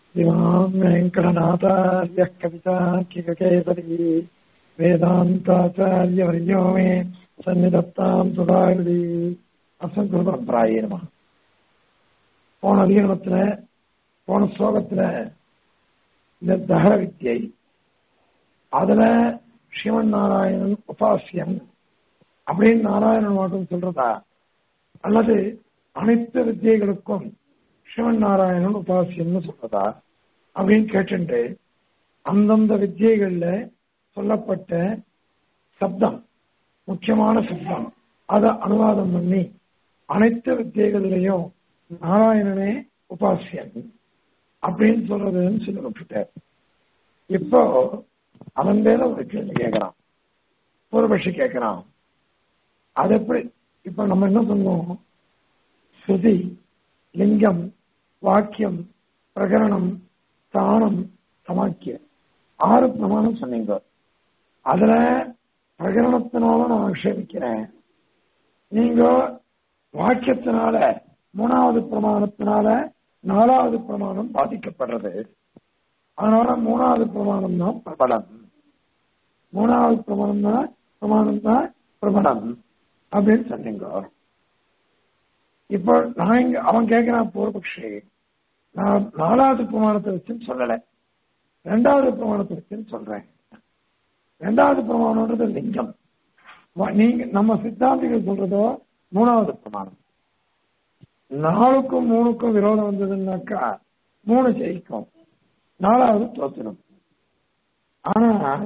श्रीमान् वेङ्कटनाथार्यः कवितार्किककेसरी वेदान्ताचार्यवर्यो मे सन्निधत्ताम् सुधाकृति அசங்குருபரம்பராயே நம போன அதிகரணத்துல போன ஸ்லோகத்துல இந்த தகர வித்தியை அதுல சிவன் நாராயணன் உபாசியம் அப்படின்னு நாராயணன் மட்டும் சொல்றதா அல்லது அனைத்து வித்தியைகளுக்கும் சிவன் நாராயணன் உபாசியம்னு சொல்றதா அப்படின்னு கேட்டுட்டு அந்தந்த வித்தியைகள்ல சொல்லப்பட்ட சப்தம் முக்கியமான சப்தம் அதை அனுவாதம் பண்ணி அனைத்து வித்தியைகளிலையும் நாராயணனே உபாசியன் அப்படின்னு சொல்றதுன்னு சொல்லி விட்டுட்டார் இப்போ அவன் மேல ஒரு கேள்வி கேட்கிறான் பூர்வபட்சி கேட்கிறான் அது எப்படி இப்ப நம்ம என்ன சொன்னோம் ஸ்ருதி லிங்கம் வாக்கியம் பிரகரணம் தானம் சமாக்கியம் ஆறு பிரமாணம் சொன்னீங்க அதுல பிரகரணத்தினால நான் ஆக்ஷேபிக்கிறேன் நீங்க வாக்கியத்தினால மூணாவது பிரமாணத்தினால நாலாவது பிரமாணம் பாதிக்கப்படுறது அதனால மூணாவது பிரமாணம் தான் பிரபலம் மூணாவது பிரமாணம் தான் பிரமாணம் தான் பிரபலம் அப்படின்னு சொன்னீங்க இப்போ நான் இங்க அவன் கேட்கிறான் பூர்வபக்ஷி நான் நாலாவது பிரமாணத்தை வச்சுன்னு சொல்லல ரெண்டாவது பிரமாணத்தை வச்சுன்னு சொல்றேன் ரெண்டாவது பிரமாணம்ன்றது லிங்கம் நீங்க நம்ம சித்தாந்திகள் சொல்றதோ மூணாவது பிரமாணம் நாலுக்கும் மூணுக்கும் விரோதம் வந்ததுன்னாக்கா மூணு ஜெயிக்கும் நாலாவது தோத்திரும் ஆனால்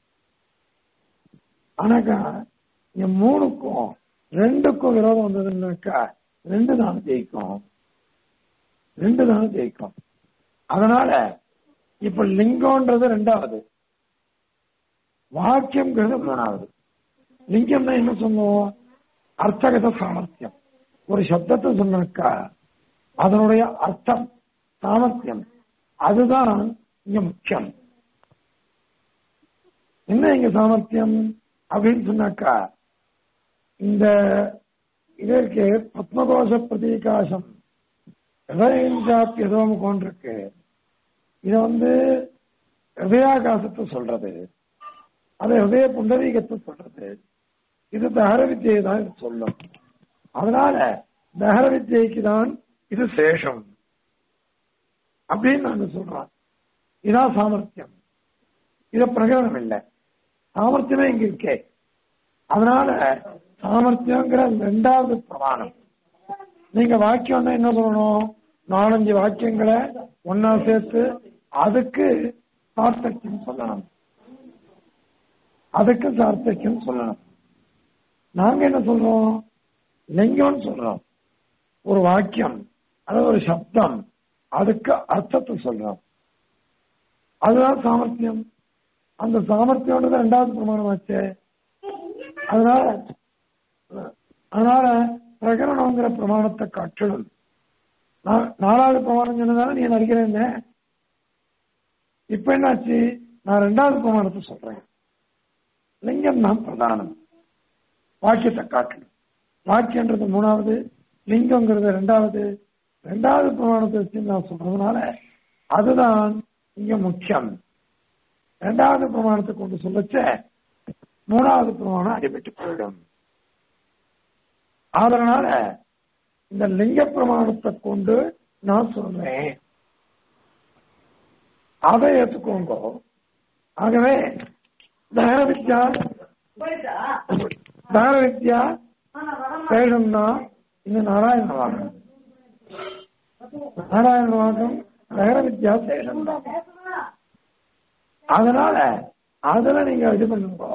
ஆனாக்கா இங்க மூணுக்கும் ரெண்டுக்கும் விரோதம் வந்ததுன்னாக்கா ரெண்டு தான் ஜெயிக்கும் ரெண்டு தான் ஜெயிக்கும் அதனால இப்ப லிங்கம்ன்றது ரெண்டாவது வாக்கியம்ங்கிறது மூணாவது லிங்கம்னா என்ன சொல்லுவோம் அர்த்தகத சாமர்த்தியம் ஒரு சப்தத்தை சொன்னாக்கா அதனுடைய அர்த்தம் சாமர்த்தியம் அதுதான் இங்க முக்கியம் என்ன இங்க சாமர்த்தியம் அப்படின்னு சொன்னாக்கா இந்த இதற்கு பத்மகோஷ பிரதீகாசம் ஹிருதயம் இருக்கு இத வந்து ஹிருதயாகாசத்தை சொல்றது அது ஹிருதய புண்டரீகத்தை சொல்றது இது தகர வித்தியை தான் இது சொல்லும் அதனால தகர வித்தியைக்கு தான் இது சேஷம் அப்படின்னு நாங்க சொல்றோம் இதான் சாமர்த்தியம் இத பிரகடனம் இல்லை சாமர்த்தியமே இங்க இருக்கே அதனால சாமர்த்தியங்கிற ரெண்டாவது பிரமாணம் நீங்க வாக்கியம்னா என்ன சொல்லணும் நாலஞ்சு வாக்கியங்களை ஒன்னா சேர்த்து அதுக்கு சார்த்தக்கியம் சொல்லணும் அதுக்கு சார்த்தக்கியம் சொல்லணும் நாங்க என்ன சொல்றோம் லிங்கம்னு சொல்றோம் ஒரு வாக்கியம் அதாவது ஒரு சப்தம் அதுக்கு அர்த்தத்தை சொல்றோம் அதுதான் சாமர்த்தியம் அந்த சாமர்த்தியம் ரெண்டாவது பிரமாணமாச்சு அதனால அதனால பிரகரணங்கிற பிரமாணத்தை காட்டிடும் நாலாவது பிரமாணம் சொன்னதால நீ நடிக்கிறேன் இப்ப என்னாச்சு நான் ரெண்டாவது பிரமாணத்தை சொல்றேன் லிங்கம் தான் பிரதானம் வாக்கியத்தை காட்டணும் வாக்கியன்றது மூணாவது லிங்கம்ங்கிறது ரெண்டாவது ரெண்டாவது பிரமாணத்தை வச்சு நான் சொல்றதுனால அதுதான் இங்க முக்கியம் ரெண்டாவது பிரமாணத்தை கொண்டு சொல்லச்ச மூணாவது பிரமாணம் அடிபட்டு போயிடும் அதனால இந்த லிங்க பிரமாணத்தை கொண்டு நான் சொல்றேன் அதை ஏற்றுக்கோங்க ஆகவே தகர வித்யா தகர வித்யா வேணும்னா இந்த நாராயண வாகம் நாராயண வாகம் தகர வித்யா சேஷம் தான் அதனால அதுல நீங்க இது பண்ணுங்க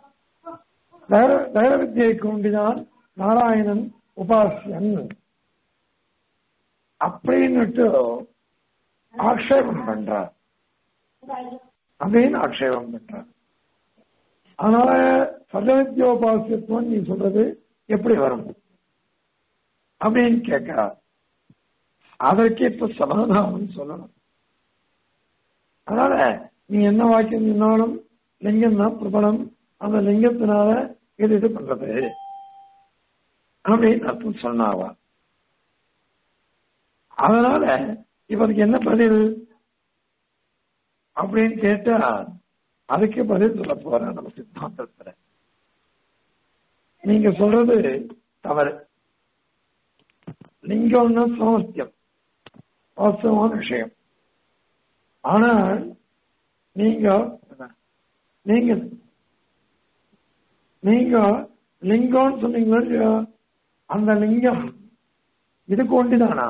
தகர வித்தியைக்கு உண்டிதான் நாராயணன் உபாசியன் அப்படின்னுட்டு ஆக்ஷேபம் பண்றார் அப்படின்னு ஆக்ஷேபம் பண்றார் அதனால சர்வவித்யோபாசியத்துவம் நீ சொல்றது எப்படி வரும் அப்படின்னு கேட்கிறார் அதற்கு இப்ப சமாதானம் சொல்லணும் அதனால நீ என்ன வாக்கியம் சொன்னாலும் லிங்கம் தான் பிரபலம் அந்த லிங்கத்தினால இது இது பண்றது அப்படின்னு அர்த்தம் சொன்னாவா அதனால இவருக்கு என்ன பதில் அப்படின்னு கேட்டா அதுக்கு பதில் சொல்ல போறேன் நம்ம சித்தாந்தத்துல நீங்க சொல்றது தவறு லிங்கம்னா சாமர்த்தியம் வாஸ்தவமான விஷயம் ஆனால் நீங்க நீங்க நீங்க லிங்கம்னு சொன்னீங்களோ இல்லையோ அந்த லிங்கம் இதுக்கு ஒண்டிதானா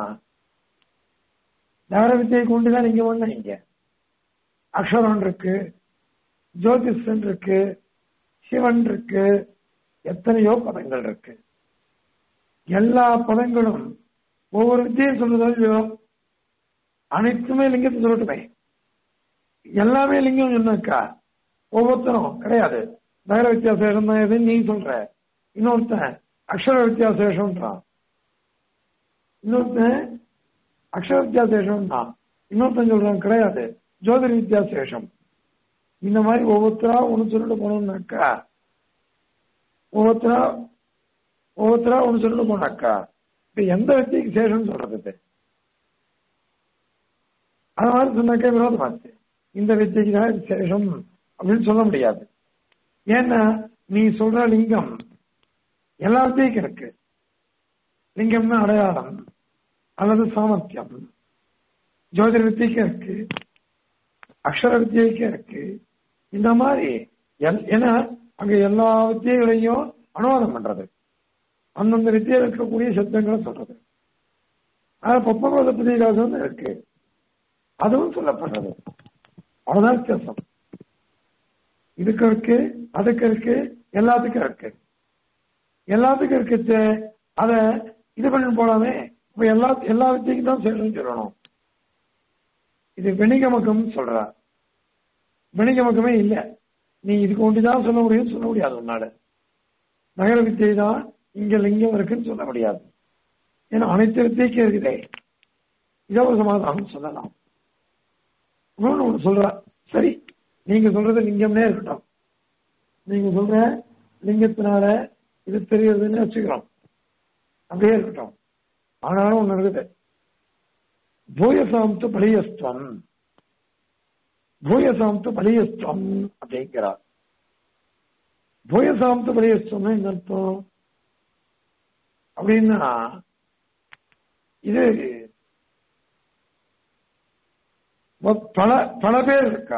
தார வித்தியைக்கு ஒண்டிதான் லிங்கம் ஒண்ணு இங்க அக்ஷரம் இருக்கு ஜோதிஷன் இருக்கு சிவன் இருக்கு எத்தனையோ பதங்கள் இருக்கு எல்லா பதங்களும் ஒவ்வொரு வித்தியை சொல்றதோ இல்லையோ அனைத்துமே லிங்கத்தை சொல்லட்டுமே எல்லாமே லிங்கம் சொன்னாக்கா ஒவ்வொருத்தரும் கிடையாது நகர வித்தியாசம் தான் எதுன்னு நீ சொல்ற இன்னொருத்தன் அக்ஷர வித்தியாசேஷம்ன்றான் இன்னொருத்தன் அக்ஷர வித்தியாசேஷம்ன்றான் இன்னொருத்தன் சொல்றான் கிடையாது ஜோதிட வித்தியாசேஷம் இந்த மாதிரி ஒவ்வொருத்தரா ஒண்ணு சொல்லிட்டு போனோம்னாக்கா ஒவ்வொருத்தரா ஒவ்வொருத்தரா ஒண்ணு சொல்லிட்டு போனாக்கா இப்ப எந்த வித்தியக்கு சேஷம் சொல்றது இது? அது மாதிரி சொன்னாக்கா விரோதமாச்சு இந்த வித்தியக்கு தான் இது சேஷம் அப்படின்னு சொல்ல முடியாது ஏன்னா நீ சொல்ற லிங்கம் எல்லா வித்தியக்கும் இருக்கு லிங்கம்னா அடையாளம் அல்லது சாமர்த்தியம் ஜோதிட வித்தியக்கு இருக்கு அக்ஷர வித்தியக்கு இருக்கு இந்த மாதிரி எல்- ஏன்னா அங்க எல்லா வித்தியைகளையும் அனுவாதம் பண்றது அந்தந்த வித்தியில் இருக்கக்கூடிய சப்தங்களை சொல்றது ஆனா பப்பகோத பிரதிகாசம் இருக்கு அதுவும் சொல்லப்படுறது அவ்வளவுதான் வித்தியாசம் இதுக்கு இருக்கு அதுக்கு இருக்கு எல்லாத்துக்கும் இருக்கு எல்லாத்துக்கும் இருக்கு அத இது பண்ணி போலாமே இப்ப எல்லா எல்லா வித்தியக்கும் தான் சேஷம் சொல்லணும் இது வெணிகமக்கம் சொல்றா வெணிகமக்கமே இல்ல நீ இதுக்கு ஒன்றுதான் சொல்ல முடியும் சொல்ல முடியாது உன்னால நகர வித்தியை தான் இங்க லிங்கம் இருக்குன்னு சொல்ல முடியாது ஏன்னா அனைத்து வித்தியக்கும் இருக்குதே இதை ஒரு சமாதானம் சொல்லலாம் இன்னொன்னு ஒண்ணு சொல்றா சரி நீங்க சொல்றது லிங்கம்னே இருக்கட்டும் நீங்க சொல்ற லிங்கத்தினால இது தெரியுதுன்னு வச்சுக்கிறோம் அப்படியே இருக்கட்டும் ஆனாலும் ஒண்ணு இருக்குது பூயசாம்து பலியஸ்துவம் பூயசாம்து பலியஸ்துவம் அப்படிங்கிறார் பூயசாம்து பலியஸ்துவம் என்ன அர்த்தம் அப்படின்னா இது ஒ- பல பல பேர் இருக்கா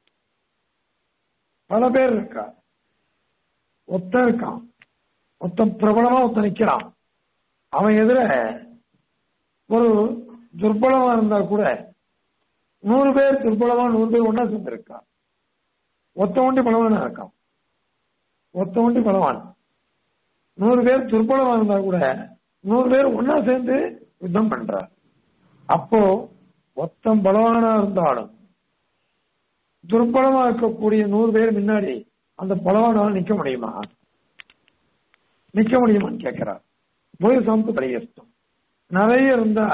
பல பேர் இருக்கா ஒத்தன் இருக்கான் ஒருத்தன் பிரபலமா ஒருத்தன் நிக்கிறான் அவன் எதிர ஒரு துர்பலமா இருந்தா கூட நூறு பேர் துர்பலமா நூறு பேர் ஒன்னா சேர்ந்திருக்கான் ஒத்த ஒண்டி பலவானா இருக்கான் ஒத்த ஒண்டி பலவான் நூறு பேர் துர்பலமா இருந்தா கூட நூறு பேர் ஒன்னா சேர்ந்து யுத்தம் பண்றார் அப்போ ஒத்தம் பலவானா இருந்தாலும் துர்பலமா இருக்கக்கூடிய நூறு பேர் முன்னாடி அந்த பலவானால் நிக்க முடியுமா நிக்க முடியுமான்னு கேட்கிறார் போய் சமத்து பரிகஸ்தம் நிறைய இருந்தா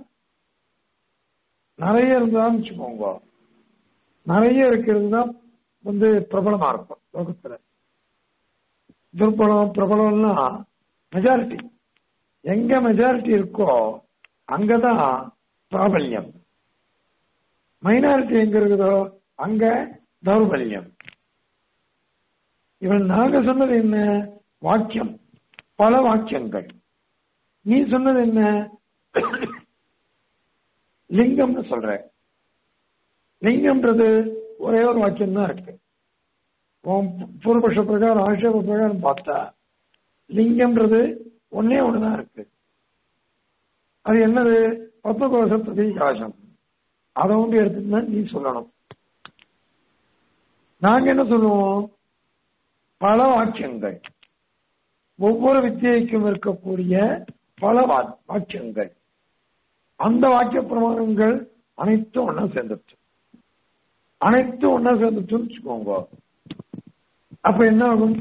நிறைய இருந்தான்னு வச்சுக்கோங்க நிறைய இருக்கிறது தான் வந்து பிரபலமா இருக்கும் லோகத்துல துர்பலம் பிரபலம்னா மெஜாரிட்டி எங்க மெஜாரிட்டி இருக்கோ அங்கதான் பிராபல்யம் மைனாரிட்டி எங்க இருக்குதோ அங்க தௌர்பல்யம் இவன் நாங்க சொன்னது என்ன வாக்கியம் பல வாக்கியங்கள் நீ சொன்னது என்ன லிங்கம்னு சொல்ற லிங்கம்ன்றது ஒரே ஒரு வாக்கியம் தான் இருக்கு உன் பூர்வபக்ஷ பிரகாரம் ஆட்சேப பிரகாரம் பார்த்தா லிங்கம்ன்றது ஒன்னே ஒண்ணுதான் இருக்கு அது என்னது பத்மகோஷ பிரதிகாசம் அதை வந்து எடுத்துட்டு நீ சொல்லணும் நாங்க என்ன சொல்லுவோம் பல வாக்கியங்கள் ஒவ்வொரு வித்தியைக்கும் இருக்கக்கூடிய பல வா- வாக்கியங்கள் அந்த வாக்கிய பிரமாணங்கள் அனைத்தும் ஒன்னா சேர்ந்துச்சு அனைத்தும் ஒன்னா சேர்ந்துச்சுன்னு வச்சுக்கோங்க அப்ப என்ன ஆகும்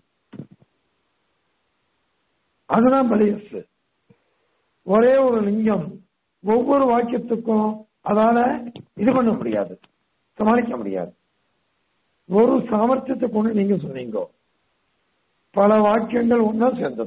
அதுதான் பலியஸ் ஒரே ஒரு லிங்கம் ஒவ்வொரு வாக்கியத்துக்கும் அதால இது பண்ண முடியாது சமாளிக்க முடியாது ஒரு சாமர்த்தியத்தை கொண்டு நீங்க சொன்னீங்க பல வாக்கியங்கள் ஒன்னா சேர்ந்தது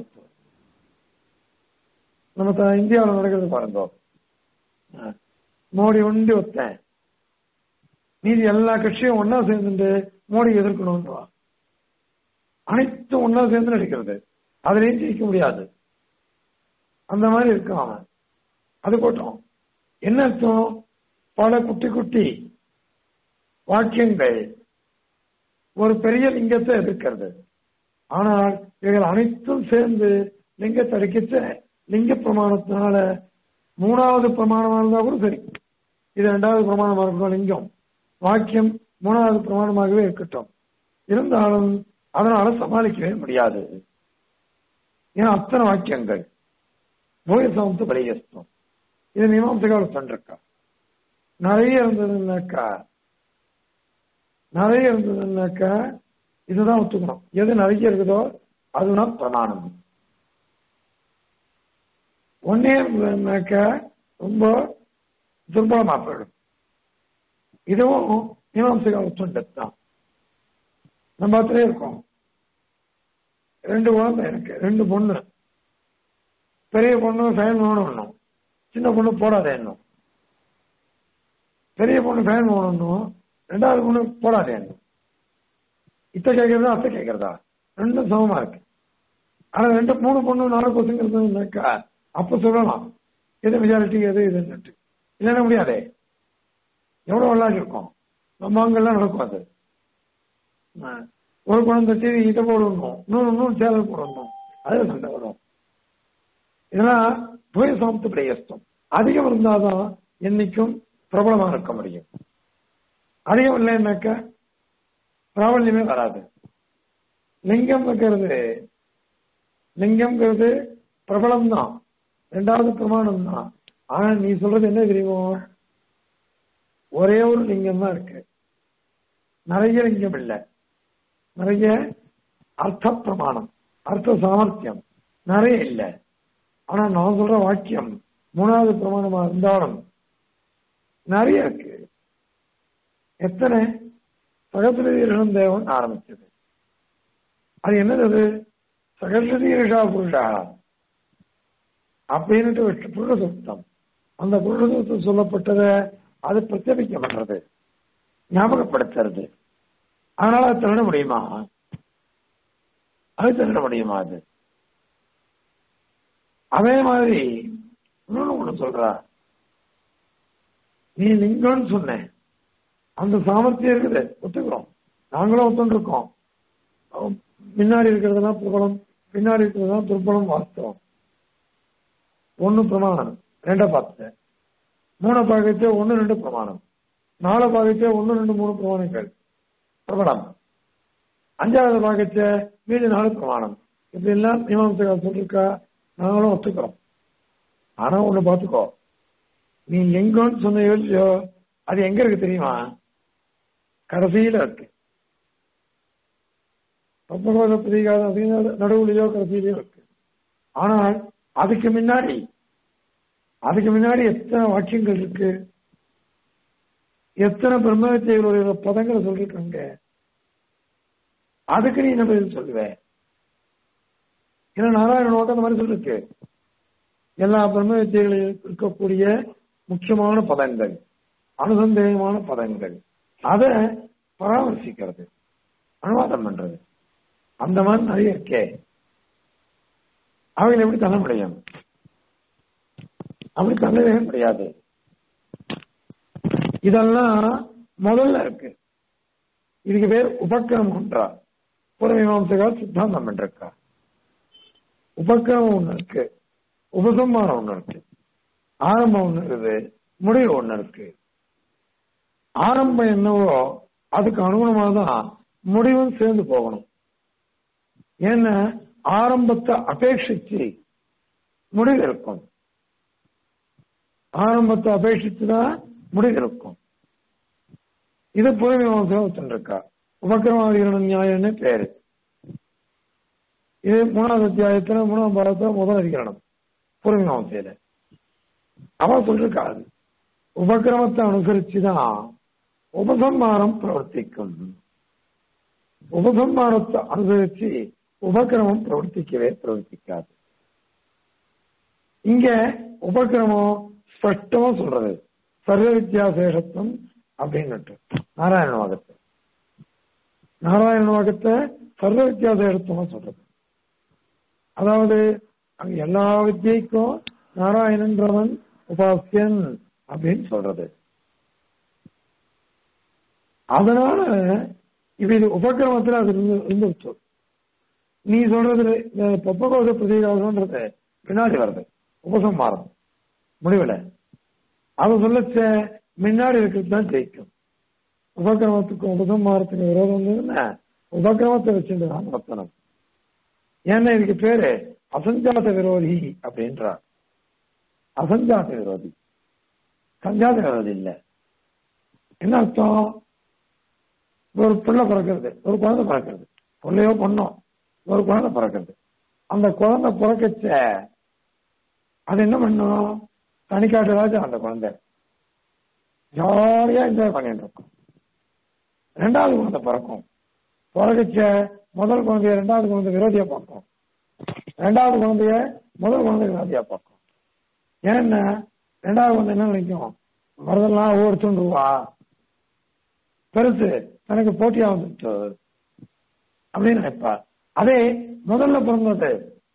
நம்ம த- இந்தியாவுல நடக்கிறது பாருங்க ஆ. மோடி உண்டி ஒத்தேன் நீதி எல்லா கட்சியும் ஒன்னா சேர்ந்துட்டு மோடி எதிர்க்கணும்ன்றா அனைத்தும் ஒன்னா சேர்ந்து நடிக்கிறது அதுலயும் ஜெயிக்க முடியாது அந்த மாதிரி இருக்கான் அவன் அது போட்டோம் என்ன அர்த்தம் பல குட்டி குட்டி வாக்கியங்கள் ஒரு பெரிய லிங்கத்தை எதிர்க்கிறது ஆனால் இவைகள் அனைத்தும் சேர்ந்து லிங்கத்தை அடிக்கிச்ச லிங்க பிரமாணத்தினால மூணாவது பிரமாணமா இருந்தா கூட சரி இது ரெண்டாவது பிரமாணமா இருக்கட்டும் லிங்கம் வாக்கியம் மூணாவது பிரமாணமாகவே இருக்கட்டும் இருந்தாலும் அதனால சமாளிக்கவே முடியாது ஏன்னா அத்தனை வாக்கியங்கள் போயசமத்து பலியஸ்தம் இது மீமாம்சகால சொல்லிருக்கா நிறைய இருந்ததுன்னாக்கா நிறைய இருந்ததுன்னாக்கா இதுதான் ஒத்துக்கணும் எது நிறைய இருக்குதோ அதுதான் பிரமாணம் ஒன்னே இருந்ததுன்னாக்கா ரொம்ப துர்பலமா போயிடும் இதுவும் மீமாம்சகால சொன்னது தான் நம்ம பார்த்துட்டே இருக்கோம் ரெண்டு குழந்தை எனக்கு ரெண்டு பொண்ணு பெரிய பொண்ணு ஃபேன் வேணும் சின்ன பொண்ணு போடாத இன்னும் பெரிய பொண்ணு ஃபேன் வேணும் ரெண்டாவது பொண்ணு போடாத இன்னும் இத்த கேட்கறதா அத்தை கேட்கறதா ரெண்டும் சமமா இருக்கு ஆனா ரெண்டு மூணு பொண்ணு நாலு பசங்கிறதுனாக்கா அப்ப சொல்லலாம் எது மெஜாரிட்டி எது இதுன்னு இல்லைன்னா முடியாதே எவ்வளவு விளையாட்டு இருக்கும் நம்ம அங்கெல்லாம் நடக்கும் அது ஒரு குழந்தை டிவி இதை போடணும் இன்னொன்று இன்னொன்று சேனல் போடணும் அதில் சண்டை வரும் இதெல்லாம் துவை சமத்து பிரயஸ்தம் அதிகம் இருந்தாதான் என்னைக்கும் பிரபலமாக இருக்க முடியும் அதிகம் இல்லைன்னாக்க பிராபல்யமே வராது லிங்கம் இருக்கிறது லிங்கம்ங்கிறது பிரபலம் தான் ரெண்டாவது பிரமாணம் தான் ஆனா நீ சொல்றது என்ன தெரியுமோ ஒரே ஒரு லிங்கம் தான் இருக்கு நிறைய லிங்கம் இல்லை நிறைய அர்த்த பிரமாணம் அர்த்த சாமர்த்தியம் நிறைய இல்லை ஆனா நான் சொல்ற வாக்கியம் மூணாவது பிரமாணமா இருந்தாலும் நிறைய இருக்கு எத்தனை சகசிரதீரணம் தேவன் ஆரம்பிச்சது அது என்னது அது சகசிரதீரிஷா புருஷா அப்படின்னுட்டு புருஷ சுத்தம் அந்த புருஷ சுத்தம் சொல்லப்பட்டதை அது பிரத்யபிக்க பண்றது ஞாபகப்படுத்துறது அதனால அது திருட முடியுமா அது திருட முடியுமா அது அதே மாதிரி இன்னொன்னு ஒண்ணு சொல்றா நீ லிங்கம்னு சொன்ன அந்த சாமர்த்தியம் இருக்குது ஒத்துக்கிறோம் நாங்களும் ஒத்துருக்கோம் முன்னாடி இருக்கிறதுனா பிரபலம் பின்னாடி இருக்கிறதுனா துர்பலம் வாஸ்தவம் ஒன்னு பிரமாணம் ரெண்ட பார்த்துட்டேன் மூணை பாகத்தே ஒன்னு ரெண்டு பிரமாணம் நாலு பாகத்தே ஒன்னு ரெண்டு மூணு பிரமாணங்கள் பிரபலம் அஞ்சாவது பாகத்த மீதி நாலு பிரமாணம் இப்படி எல்லாம் மீமாம்சகா சொல்லிருக்கா நாங்களும் ஒத்துக்கிறோம் ஆனா ஒண்ணு பாத்துக்கோ நீ எங்கன்னு சொன்ன இல்லையோ அது எங்க இருக்கு தெரியுமா கடைசியில இருக்கு பத்மகோத பிரதிகாரம் அப்படின்னா நடுவுலையோ கடைசியிலையோ இருக்கு ஆனால் அதுக்கு முன்னாடி அதுக்கு முன்னாடி எத்தனை வாக்கியங்கள் இருக்கு எத்தனை பிரம்மவித்தைகளுடைய பதங்களை சொல்லிருக்காங்க அதுக்கு நீ என்ன பதில் சொல்லுவ ஏன்னா நாராயண நோக்கம் அந்த மாதிரி சொல்லிருக்கு எல்லா பிரம்ம வித்தியகளில் இருக்கக்கூடிய முக்கியமான பதங்கள் அனுசந்தேகமான பதங்கள் அதை பராமரிசிக்கிறது அனுவாதம் பண்றது அந்த மாதிரி நிறைய இருக்கே அவைகள் எப்படி தள்ள முடியும் அப்படி தள்ளவே முடியாது இதெல்லாம் முதல்ல இருக்கு இதுக்கு பேர் உபக்கிரமம் ஒன்றா புறமீமாசகால் சித்தாந்தம் பண்ணிருக்கா உபக்கிரமம் ஒண்ணு இருக்கு உபசம்மானம் ஒண்ணு இருக்கு ஆரம்பம் ஒண்ணு இருக்குது முடிவு ஒண்ணு இருக்கு ஆரம்பம் என்னவோ அதுக்கு அனுகுணமாக தான் முடிவும் சேர்ந்து போகணும் ஏன்னா ஆரம்பத்தை அபேட்சிச்சு முடிவு இருக்கும் ஆரம்பத்தை அபேட்சித்து தான் முடிவு இருக்கும் இது புறமீமாசம் இருக்கா உபக்கிரமாதிகரண நியாயம்னு பேரு இது மூணாவது அத்தியாயத்துல மூணாம் பாடத்துல முதல் அதிகரணம் புறமீமாசையில அவன் சொல்லிருக்காது உபக்கிரமத்தை அனுசரிச்சுதான் உபசம்மானம் பிரவர்த்திக்கும் உபசம்மானத்தை அனுசரிச்சு உபக்கிரமம் பிரவர்த்திக்கவே பிரவர்த்திக்காது இங்க உபக்கிரமம் ஸ்பஷ்டமா சொல்றது சர்வ வித்தியாசேஷத்துவம் அப்படின்னுட்டு நாராயண வாகத்தை நாராயண வாகத்தை சர்வ வித்தியாசம் எடுத்தோம்னு சொல்றது அதாவது அங்க எல்லா வித்தியைக்கும் நாராயணன்றவன் உபாசியன் அப்படின்னு சொல்றது அதனால இப்ப இது உபக்கிரமத்துல அது இருந்து இருந்துருச்சு நீ சொல்றது பொப்பகோச பிரதிகாசம்ன்றது பின்னாடி வருது உபசம்மாரம் முடிவுல அதை சொல்லச்ச முன்னாடி இருக்கிறது தான் ஜெயிக்கும் உபக்கிரமத்துக்கும் உபசம்மாரத்துக்கும் விரோதம் இருந்ததுன்னா உபக்கிரமத்தை வச்சுட்டு தான் நடத்தணும் ஏன்னா இதுக்கு பேரு அசஞ்சாத விரோதி அப்படின்றார் அசஞ்சாத விரோதி சஞ்சாத விரோதி இல்ல என்ன அர்த்தம் ஒரு பிள்ளை பிறக்கிறது ஒரு குழந்தை பிறக்கிறது பிள்ளையோ பொண்ணோ ஒரு குழந்தை பிறக்கிறது அந்த குழந்தை பிறக்கச்ச அது என்ன பண்ணும் தனிக்காட்டு ராஜா அந்த குழந்தை ஜாலியா என்ஜாய் பண்ணிட்டு இருக்கும் ரெண்டாவது குழந்தை பிறக்கும் பிறக்கச்ச முதல் குழந்தைய ரெண்டாவது குழந்தை விரோதியா பார்க்கும் ரெண்டாவது குழந்தைய முதல் குழந்தை விரோதியா பார்க்கும் ஏன்னா ரெண்டாவது குழந்தை என்ன நினைக்கும் வரதெல்லாம் ஓடிச்சுருவா பெருசு தனக்கு போட்டியா வந்துச்சு அப்படின்னு நினைப்பா அதே முதல்ல பிறந்தது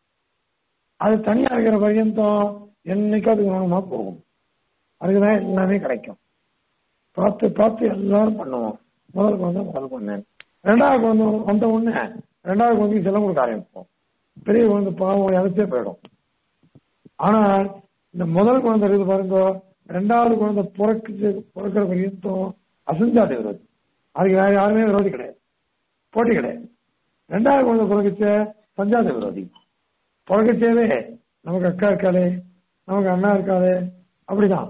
அது தனியா இருக்கிற பர்யந்தம் என்னைக்கு அது கவனமா போகும் அதுக்குதான் எல்லாமே கிடைக்கும் பார்த்து பார்த்து எல்லாரும் பண்ணுவோம் முதல் குழந்தை முதல் பண்ணேன் ரெண்டாவது குழந்தை வந்த உடனே ரெண்டாவது குழந்தைக்கு செல்லம் கொடுக்க ஆரம்பிப்போம் பெரிய குழந்தை பாவம் இறச்சே போயிடும் ஆனால் இந்த முதல் குழந்தை இருக்குது பாருங்க ரெண்டாவது குழந்தை பிறக்குது பிறக்கிற பர்யந்தம் அசஞ்சாத விரோதி அதுக்கு வேற யாருமே விரோதி கிடையாது போட்டி கிடையாது ரெண்டாவது குழந்தை பிறகுச்ச பஞ்சாத விரோதி பிறகுச்சேவே நமக்கு அக்கா இருக்காளே நமக்கு அண்ணா இருக்காளே அப்படிதான்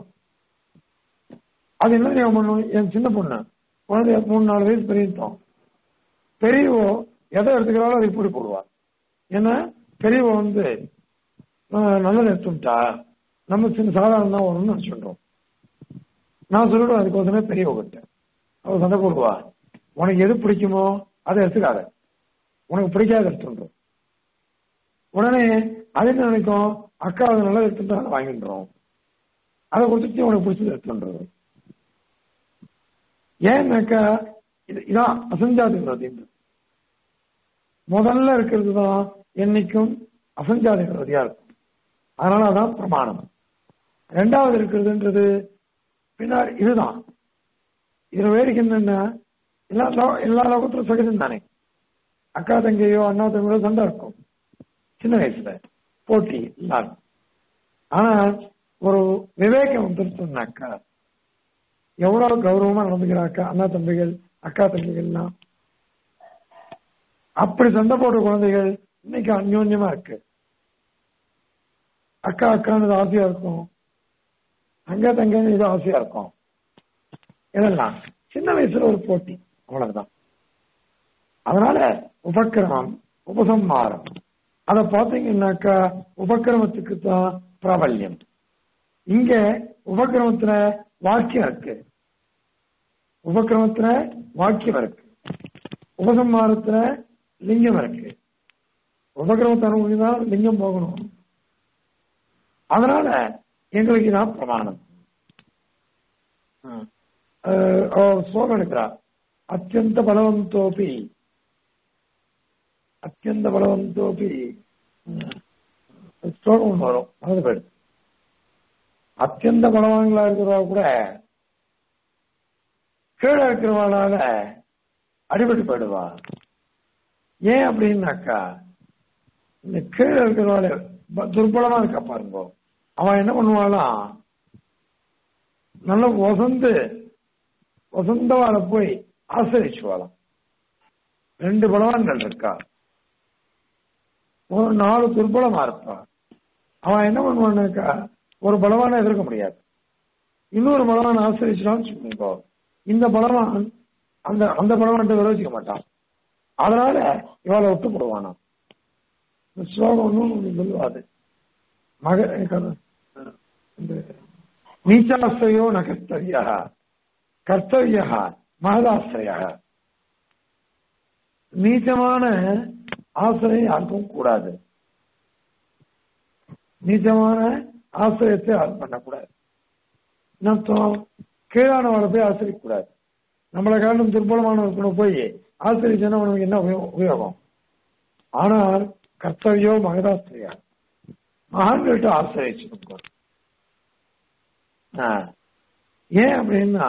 அது என்ன ஞாபகம் பண்ணும் என் சின்ன பொண்ணு குழந்தைய மூணு நாலு வயசு பெரியத்தோம் பெரியவோ எதை எடுத்துக்கிறாலும் அதை இப்படி போடுவா ஏன்னா பெரியவோ வந்து நல்லது எடுத்துட்டா நம்ம சின்ன சாதாரண தான் வரும்னு நினைச்சுட்டோம் நான் சொல்லிடுவேன் அதுக்கோசமே பெரியவ கிட்ட அவ சண்டை போடுவா உனக்கு எது பிடிக்குமோ அதை எடுத்துக்காத உனக்கு பிடிக்காத எடுத்துட்டோம் உடனே அது என்ன நினைக்கும் அக்கா அது நல்லா எடுத்துட்டா வாங்கின்றோம் அதை கொடுத்துட்டு உனக்கு பிடிச்சது எடுத்துன்றது ஏன்னாக்கா இது இதான் அசஞ்சாதி விரோதின்றது முதல்ல இருக்கிறது தான் என்னைக்கும் அசஞ்சாதி விரோதியா இருக்கும் அதனால அதான் பிரமாணம் ரெண்டாவது இருக்கிறதுன்றது பின்னாடி இதுதான் இதுல வேடிக்கை என்னன்னா எல்லா லோ- எல்லா லோகத்திலும் சகஜம் தானே அக்கா தங்கையோ அண்ணா தங்கையோ சண்டை இருக்கும் சின்ன வயசுல போட்டி எல்லாரும் ஆனா ஒரு விவேகம் வந்துருச்சுனாக்கா எவ்வளவு கௌரவமா நடந்துக்கிற அக்கா அண்ணா தம்பிகள் அக்கா தம்பிகள்லாம் அப்படி சண்டை போடுற குழந்தைகள் இன்னைக்கு அந்யோன்யமா இருக்கு அக்கா அக்கான்னு ஆசையா இருக்கும் அங்க தங்கன்னு இது ஆசையா இருக்கும் இதெல்லாம் சின்ன வயசுல ஒரு போட்டி அவ்வளவுதான் அதனால உபக்கிரமம் உபசம்மாரம் அதை பார்த்தீங்கன்னாக்கா உபக்கிரமத்துக்கு தான் பிரபல்யம் இங்க உபக்கிரமத்துல வாக்கியம் இருக்கு உபக்கிரமத்துல வாக்கியம் இருக்கு உபசம்மாரத்துல லிங்கம் இருக்கு உபக்கிரமத்தை அனுபவிதான் லிங்கம் போகணும் அதனால எங்களுக்கு இதான் பிரமாணம் அஹ் அவர் ஸ்லோகம் எடுக்கிறார் அத்தியந்த பலவந்தோபி அத்தியந்த பலவந்தோபி ம், ஸ்லோகம் ஒண்ணு வரும் மறந்து போயிடுது அத்தியந்த பலவான்களா இருக்கிறவா கூட கீழே இருக்கிறவாளால அடிபட்டு போயிடுவா ஏன் அப்படின்னாக்கா இந்த கீழே இருக்கிறவாள் ப- துர்பலமா இருக்கா பாருங்க அவன் என்ன பண்ணுவாளாம் நல்ல வசந்து வசந்தவாளை போய் ஆசிரிச்சுவாளாம் ரெண்டு பலவான்கள் இருக்கா ஒரு நாலு துர்பலமா இருப்பா அவன் என்ன பண்ணுவான்னாக்கா ஒரு பலவானை எதிர்க்க முடியாது இன்னொரு பலவான் ஆசிரிச்சுடான்னு வச்சுக்கோங்க இந்த பலவான் அந்த அந்த பலவான்கிட்ட விரோதிக்க மாட்டான் அதனால இவளை விட்டு போடுவானாம் இந்த ஸ்லோகம் ஒன்றும் சொல்லுவாது மக கத- இந்த நீச்சாஸ்திரையோ ந கர்த்தவிய கர்த்தவிய மகதாசிரிய நீச்சமான ஆசிரியம் யாருக்கும் கூடாது நீச்சமான ஆசிரியத்தை யாரும் பண்ணக்கூடாது என்ன அர்த்தம் கீழானவளை போய் ஆசிரியக்க கூடாது நம்மளை காரணம் துர்பலமானவர்களை போய் ஆசிரியர் உனக்கு என்ன உபயோ- உபயோகம் ஆனால் கர்த்தவியோ மகதாஸ்திரியா மகான்கள்ட்ட ஆசிரியச்சு ஏன் அப்படின்னா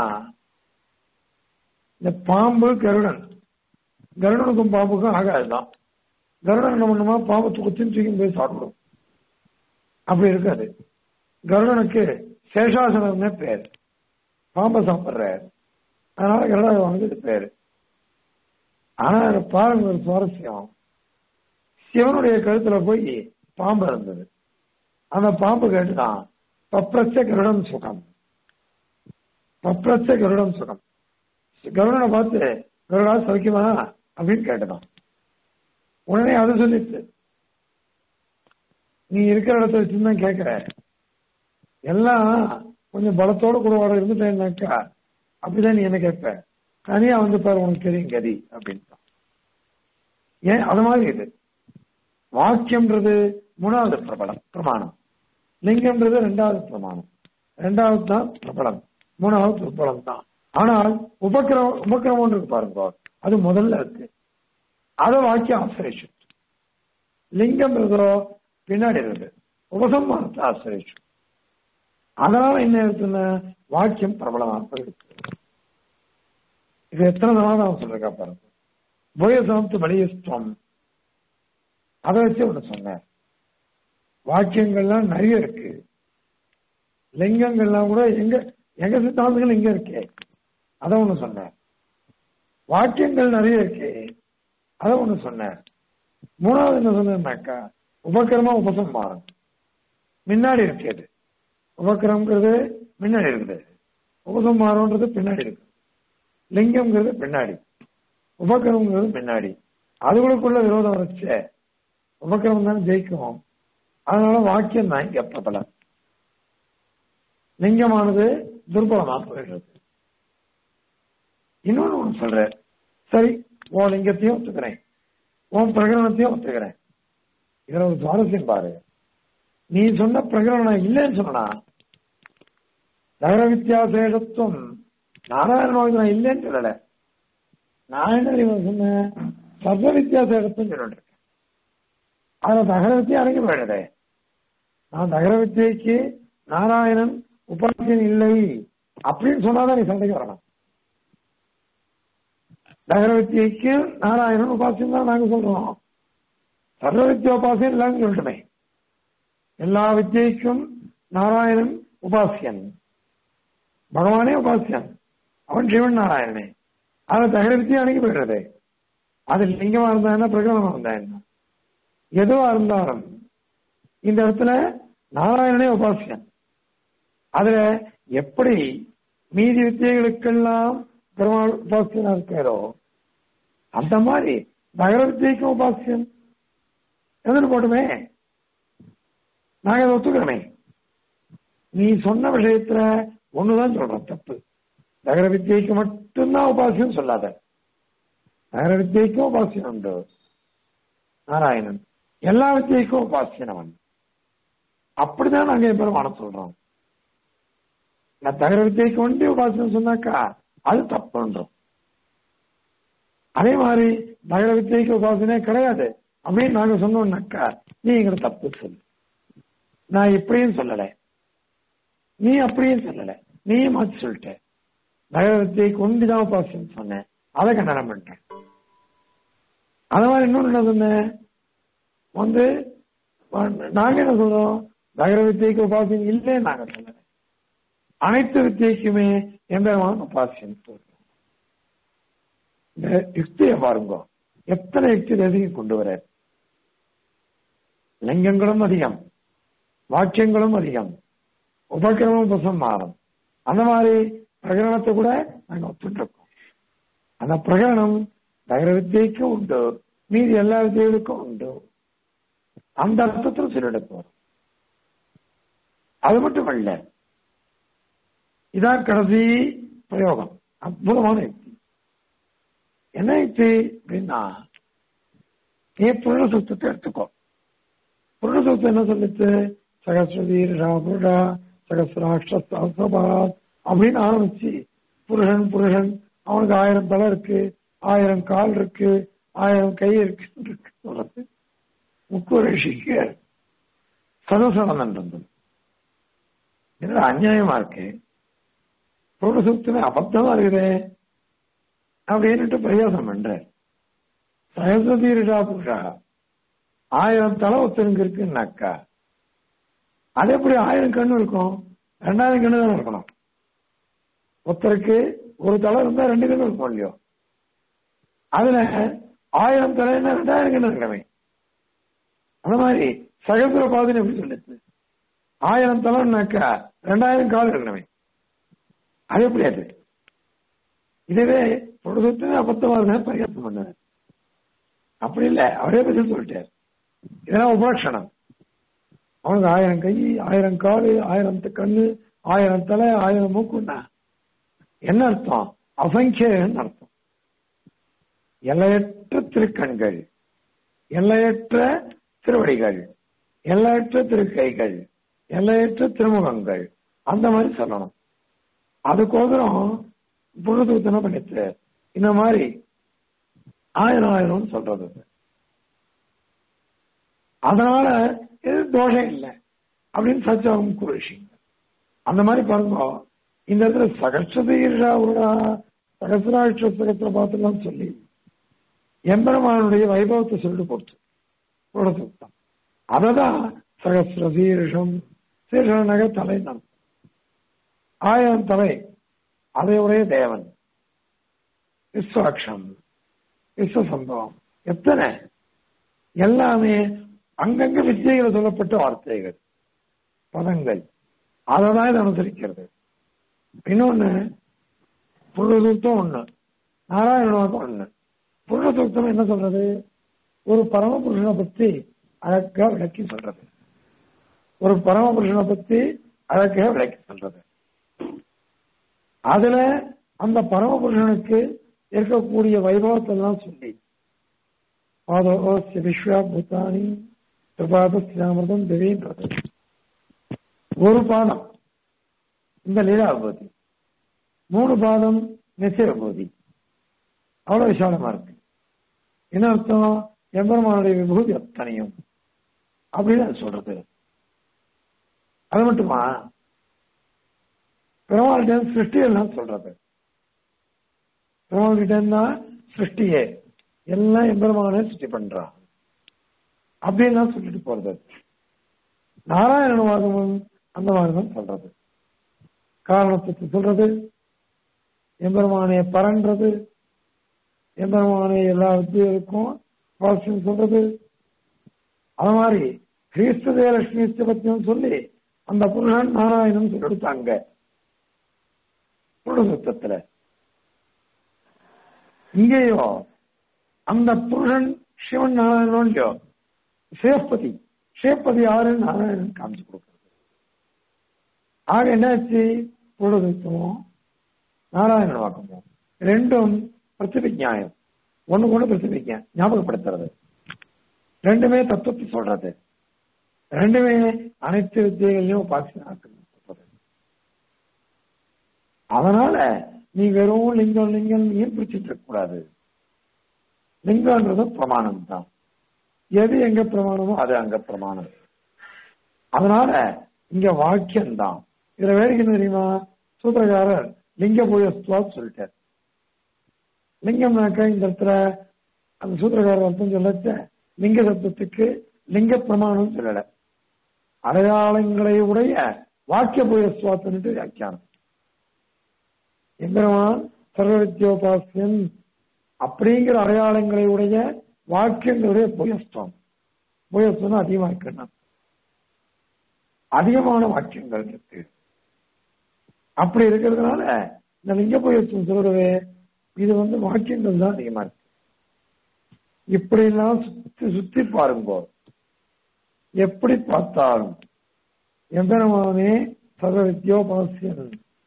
இந்த பாம்பு கருடன் கருடனுக்கும் பாம்புக்கும் ஆகாதுதான் கருடன் என்ன பண்ணுமா பாம்பு குத்தின்னு தூக்கி போய் சாப்பிடும் அப்படி இருக்காது கருடனுக்கு சேஷாசனம்னே பேர் பாம்பை சாப்பிடுறாரு அதனால கருடாவானுக்கு இது பேரு ஆனா அதுல பாருங்க ஒரு சுவாரஸ்யம் சிவனுடைய கழுத்துல போய் பாம்பு இருந்தது அந்த பாம்பு கேட்டுதான் பப்ரச்ச கருடம் சுகம் பப்ரச்ச கருடம் சுகம் கருடனை பார்த்து கருடா சௌக்கியமா அப்படின்னு கேட்டுதான் உடனே அது சொல்லிச்சு நீ இருக்கிற இடத்துல வச்சுதான் கேட்கிற எல்லாம் கொஞ்சம் பலத்தோட கூட இருந்துட்டேன்னாக்கா அப்படிதான் நீ என்ன கேட்ப தனியா வந்து பாரு உனக்கு தெரியும் கதி அப்படின்னு ஏன் அது மாதிரி இது வாக்கியம்ன்றது மூணாவது பிரபலம் பிரமாணம் லிங்கம்ன்றது ரெண்டாவது பிரமாணம் ரெண்டாவது தான் பிரபலம் மூணாவது பிரபலம் தான் ஆனால் உபக்கிரமம் உபக்கிரமம் இருக்கு பாருங்க அது முதல்ல இருக்கு அதை வாக்கியம் ஆசிரியச்சு லிங்கம் இருக்கிறோ பின்னாடி இருக்கு உபசம்மானத்தை ஆசிரியச்சு அதனால என்ன இருக்குன்னா வாக்கியம் பிரபலமாக இருக்கு இது எத்தனை சமாதானம் சொல்றா பாருங்க போயசமத்து பலியஸ்துவம் அதை வச்சு ஒண்ணு சொன்னேன் வாக்கியங்கள்லாம் நிறைய இருக்கு லிங்கங்கள்லாம் கூட எங்க எங்க சித்தாந்தங்கள் இங்க இருக்கே அதை ஒண்ணு சொன்னேன் வாக்கியங்கள் நிறைய இருக்கு அதை ஒண்ணு சொன்னேன் மூணாவது என்ன சொன்னேன்னாக்கா உபக்கிரமா உபசம்மாரம் முன்னாடி இருக்கு அது உபக்கிரம்ங்கிறது முன்னாடி இருக்குது உபசம்மாரம்ன்றது பின்னாடி இருக்கு லிங்கம்ங்கிறது பின்னாடி உபக்கிரமங்கிறது பின்னாடி அதுகளுக்குள்ள விரோதம் வச்ச உபக்கிரமம் தானே ஜெயிக்கும் அதனால வாக்கியம் தான் இங்க பிரபலம் லிங்கமானது துர்பலமா போயிடுறது இன்னொன்னு ஒண்ணு சொல்றேன் சரி உன் லிங்கத்தையும் ஒத்துக்கிறேன் உன் பிரகடனத்தையும் ஒத்துக்கிறேன் இதுல ஒரு சுவாரஸ்யம் பாரு நீ சொன்ன பிரகடனம் இல்லைன்னு சொன்னா நகர வித்தியாசேஷத்துவம் நாராயணனுக்கு நான் இல்லைன்னு சொல்லல நான் என்ன தெரியுமா சொன்னேன் சர்வ வித்தியாசேஷத்துவம் சொல்லிட்டு இருக்கேன் அதுல தகர வித்தியை அடங்கி போயிடுதே நான் தகர வித்தியைக்கு நாராயணன் உபாசியன் இல்லை அப்படின்னு சொன்னாதான் நீ சண்டைக்கு வரணும் தகர வித்தியைக்கு நாராயணன் உபாசியம் தான் நாங்க சொல்றோம் சர்வ வித்யா உபாசியம் இல்லைன்னு சொல்லட்டுமே எல்லா வித்தியைக்கும் நாராயணன் உபாசியன் பகவானே உபாசியன் அவன் சிவன் நாராயணனே அதை தகர வித்தியை அணுகி போயிடுறது அது லிங்கமா இருந்தா என்ன பிரகடனமா இருந்தா என்ன எதுவா இருந்தாலும் இந்த இடத்துல நாராயணனே உபாசியன் அதுல எப்படி மீதி வித்தியைகளுக்கெல்லாம் பெருமாள் உபாசியனா இருக்காரோ அந்த மாதிரி நகர வித்தியைக்கும் உபாசியன் எதிர்ப்பு போட்டுமே நாங்க அதை ஒத்துக்கிறோமே நீ சொன்ன விஷயத்துல ஒண்ணுதான் சொல்றோம் தப்பு நகர வித்தியைக்கு மட்டும்தான் உபாசியம் சொல்லாத நகர வித்தியைக்கும் உபாசியம் உண்டு நாராயணன் எல்லா வித்தியைக்கும் உபாசியன் அவன் அப்படிதான் நாங்க பெருமான சொல்றோம் நான் தகர வித்தியைக்கு ஒண்டி உபாசனம் சொன்னாக்கா அது தப்புன்றோம் அதே மாதிரி நகர வித்தியைக்கு உபாசனே கிடையாது அப்படின்னு நாங்க சொன்னோம்னாக்கா நீ எங்களை தப்பு சொல்லு நான் இப்படியும் சொல்லல நீ அப்படியும் சொல்லல நீ மாத்தி சொல்லிட்ட நகர வித்தியைக்கு ஒண்டிதான் உபாசனம் சொன்னேன் அதை கண்டனம் பண்ணிட்டேன் அது மாதிரி இன்னொன்னு என்ன சொன்னேன் வந்து நாங்க என்ன சொல்றோம் நகர வித்தியைக்கு உபாசனம் இல்லைன்னு நாங்க சொல்லல அனைத்து வித்தியைக்குமே எம்பெருமான உபாசியம் சொல்றோம் இந்த யுக்தியை பாருங்க எத்தனை யுக்தி தேசியம் கொண்டு வர லிங்கங்களும் அதிகம் வாக்கியங்களும் அதிகம் உபக்கிரமும் உபசம்மாரம் அந்த மாதிரி பிரகரணத்தை கூட நாங்க ஒத்துருக்கோம் அந்த பிரகரணம் நகர வித்தியைக்கும் உண்டு மீதி எல்லா வித்தியர்களுக்கும் உண்டு அந்த அர்த்தத்தில் சொல்லிட போறோம் அது மட்டும் அல்ல இதான் கடைசி பிரயோகம் அற்புதமான யுக்தி என்ன யுக்தி அப்படின்னா நீ புருண சுத்தத்தை எடுத்துக்கோ புருண சுத்தம் என்ன சொல்லிச்சு சகஸ்ரதீரா புருடா சகஸ்ராட்சா அப்படின்னு ஆரம்பிச்சு புருஷன் புருஷன் அவனுக்கு ஆயிரம் தலை இருக்கு ஆயிரம் கால் இருக்கு ஆயிரம் கை இருக்கு இருக்கு சொல்றது முக்கு ரிஷிக்கு சதசனம் இருந்தது என்னடா அநியாயமா இருக்கு புரோடசூக்தமே அபத்தமா இருக்குதே அப்படின்னுட்டு பிரயோசனம் பண்ற சகசதீரிடா புருஷா ஆயிரம் தலை ஒருத்தனுக்கு இருக்குன்னாக்கா அது எப்படி ஆயிரம் கண்ணு இருக்கும் ரெண்டாயிரம் கண்ணு தானே இருக்கணும் ஒருத்தருக்கு ஒரு தலை இருந்தா ரெண்டு கண்ணு இருக்கும் இல்லையோ அதுல ஆயிரம் தலைன்னா ரெண்டாயிரம் கண்ணு இருக்கவே அந்த மாதிரி சகசுர பாதனை எப்படி சொல்லுது ஆயிரம் தலைன்னாக்கா ரெண்டாயிரம் கால் இருக்கணுமே அது எப்படி அது இதுவே பொழுதுமே அபத்தமா இருந்தா பரிகாசம் பண்ணார் அப்படி இல்ல அவரே பதில் சொல்லிட்டார் இதெல்லாம் உபலட்சணம் அவனுக்கு ஆயிரம் கை ஆயிரம் காலு ஆயிரம் கண்ணு ஆயிரம் தலை ஆயிரம் மூக்குன்னா என்ன அர்த்தம் அசங்கியன்னு அர்த்தம் எல்லையற்ற திருக்கண்கள் எல்லையற்ற திருவடிகள் எல்லையற்ற திருக்கைகள் எல்லையற்ற திருமுகங்கள் அந்த மாதிரி சொல்லணும் அதுக்கோசரம் புழுதுத்தனை பண்ணிச்சு இந்த மாதிரி ஆயிரம் ஆயிரம் சொல்றது அதனால இது தோஷம் இல்லை அப்படின்னு சச்சாவும் குருஷிங்க அந்த மாதிரி பாருங்க இந்த இடத்துல சகஸ்ரதீர்ஷா உருடா சகசிராட்ச சகத்திர பார்த்துலாம் சொல்லி எம்பெருமானுடைய வைபவத்தை சொல்லிட்டு போச்சு புரடசுத்தம் அததான் சகசிரதீர்ஷம் சீர்ஷனக தலை நடத்தும் ஆயிரம் தலை அதையுடைய தேவன் விஸ்வாட்சம் விஸ்வசம்பவம் எத்தனை எல்லாமே அங்கங்க வித்தியைகளை சொல்லப்பட்ட வார்த்தைகள் பதங்கள் அதை தான் இது அனுசரிக்கிறது இன்னொன்னு புருஷசூக்தம் ஒண்ணு நாராயணவாதம் ஒண்ணு புருஷசூக்தம் என்ன சொல்றது ஒரு பரமபுருஷனை பத்தி அழகா விளக்கி சொல்றது ஒரு பரமபுருஷனை பத்தி அழகா விளக்கி சொல்றது அதுல அந்த பரமபுருஷனுக்கு இருக்கக்கூடிய வைபவத்தை எல்லாம் சொல்லி பாதோஸ்ய விஸ்வா பூத்தானி திரிபாதஸ்யாமிரதம் திடீன்றது ஒரு பாதம் இந்த லீலா விபூதி மூணு பாதம் நிச்சய விபூதி அவ்வளவு விசாலமா இருக்கு என்ன அர்த்தம் எம்பெருமானுடைய விபூதி அத்தனையும் அப்படின்னு அது சொல்றது அது மட்டுமா பெருமாள்கிட்ட சிருஷ்டி எல்லாம் சொல்றது பெருமாள்கிட்ட தான் சிருஷ்டியே எல்லாம் எம்பெருமானே சிருஷ்டி பண்றான் அப்படின்லாம் சொல்லிட்டு போறது நாராயணவாதமும் அந்த மாதிரிதான் சொல்றது காரணத்தை சொல்றது எம்பெருமானே பரன்றது எம்பெருமானே எல்லா வித்தியருக்கும் வாசியம் சொல்றது அது மாதிரி கிறிஸ்துதே லட்சுமி பத்தியம் சொல்லி அந்த புருஷன் நாராயணன் சொல்லி கொடுத்தாங்க புருஷத்துல இங்கேயோ அந்த புருஷன் சிவன் நாராயணன் இல்லையோ சிவப்பதி சிவப்பதி யாரு நாராயணன் காமிச்சு கொடுக்கிறது ஆக என்னாச்சு புருடத்துவம் நாராயண வாக்கமோ ரெண்டும் பிரதிபிஜாயம் ஒண்ணு கொண்டு பிரதிபிஜா ஞாபகப்படுத்துறது ரெண்டுமே தத்துவத்தை சொல்றது ரெண்டுமே அனைத்து வித்தியைகளையும் உபாசனாக்கு சொல்றது அதனால நீ வெறும் லிங்கம் லிங்கம் நீயும் பிரிச்சுட்டு இருக்க கூடாது லிங்கம்ன்றது பிரமாணம் தான் எது எங்க பிரமாணமோ அது அங்க பிரமாணம் அதனால இங்க வாக்கியம் தான் இதுல வேடிக்கை என்ன தெரியுமா சூத்திரக்காரர் லிங்க பூயஸ்துவா சொல்லிட்டார் லிங்கம்னாக்க இந்த இடத்துல அந்த சூத்திரக்காரர் அர்த்தம் சொல்லச்ச லிங்க சப்தத்துக்கு லிங்க பிரமாணம் சொல்லல அடையாளங்களை உடைய வாக்கிய பூயஸ்துவாத்துன்னுட்டு வியாக்கியானம் எம்பெருமான் சர்வவித்யோபாசியன் அப்படிங்கிற அடையாளங்களை உடைய வாக்கியங்களுடைய புயஸ்தம் புயஸ்தம் அதிகமா இருக்கணும் அதிகமான வாக்கியங்கள் இருக்கு அப்படி இருக்கிறதுனால இந்த லிங்க புயஸ்தம் சொல்றவே இது வந்து வாக்கியங்கள் தான் அதிகமா இருக்கு இப்படி எல்லாம் சுத்தி சுத்தி பாருங்க எப்படி பார்த்தாலும் எம்பெருமானே சர்வ வித்யோபாசியன்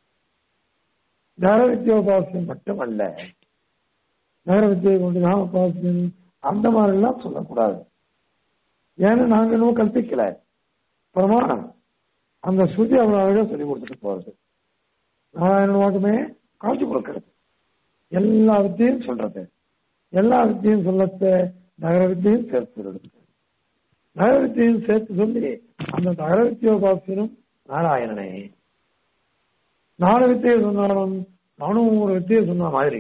தர வித்யோபாசியம் மட்டுமல்ல நகர வித்தியை கொண்டுதான் உபாசியம் அந்த மாதிரி எல்லாம் சொல்லக்கூடாது ஏன்னா நாங்க இன்னும் கல்பிக்கல பிரமாணம் அந்த ஸ்ருதி அவ்வளவு அழகா சொல்லி கொடுத்துட்டு போறது நாராயண வாக்குமே காட்சி கொடுக்கிறது எல்லா வித்தையும் சொல்றது எல்லா வித்தையும் சொல்லத்த நகர வித்தையும் சேர்த்து சொல்றது நகர வித்தையும் சேர்த்து சொல்லி அந்த நகர வித்தியோபாசனும் நாராயணனே நாலு வித்தையை சொன்னாலும் நானூறு வித்தையை சொன்ன மாதிரி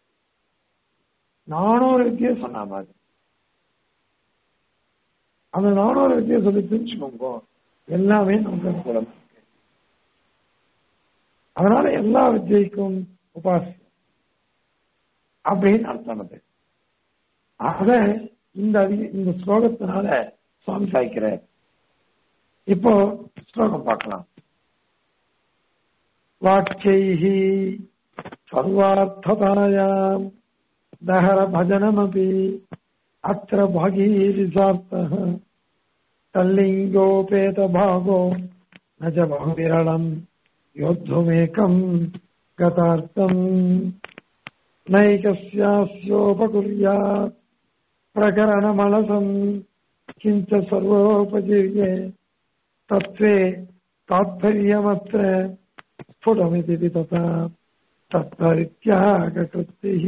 நானூறு வித்தையை சொன்ன மாதிரி அந்த நானூறு வித்தையை சொல்லி தெரிஞ்சுக்கோங்க எல்லாமே நமக்கு புலம் அதனால எல்லா வித்தியைக்கும் உபாசி அப்படின்னு அர்த்தம் அது ஆக இந்த அதி- இந்த ஸ்லோகத்தினால சுவாமி சாய்க்கிறார் இப்போ ஸ்லோகம் பார்க்கலாம் வாக்கியைஹி சர்வார்த்ததாயாம் தஹர பஜனமபி அத்திர பாகீரிசார்த்தः तल्लिङ्गोपेत भागो न च बहुविरलम् योद्धुमेकम् गतार्थम् नैकस्यास्योपकुर्यात् प्रकरणमलसम् किञ्च सर्वोपजीव्ये तत्त्वे तात्पर्यमत्र स्फुटमिति तथा तत्परित्यागकृतिः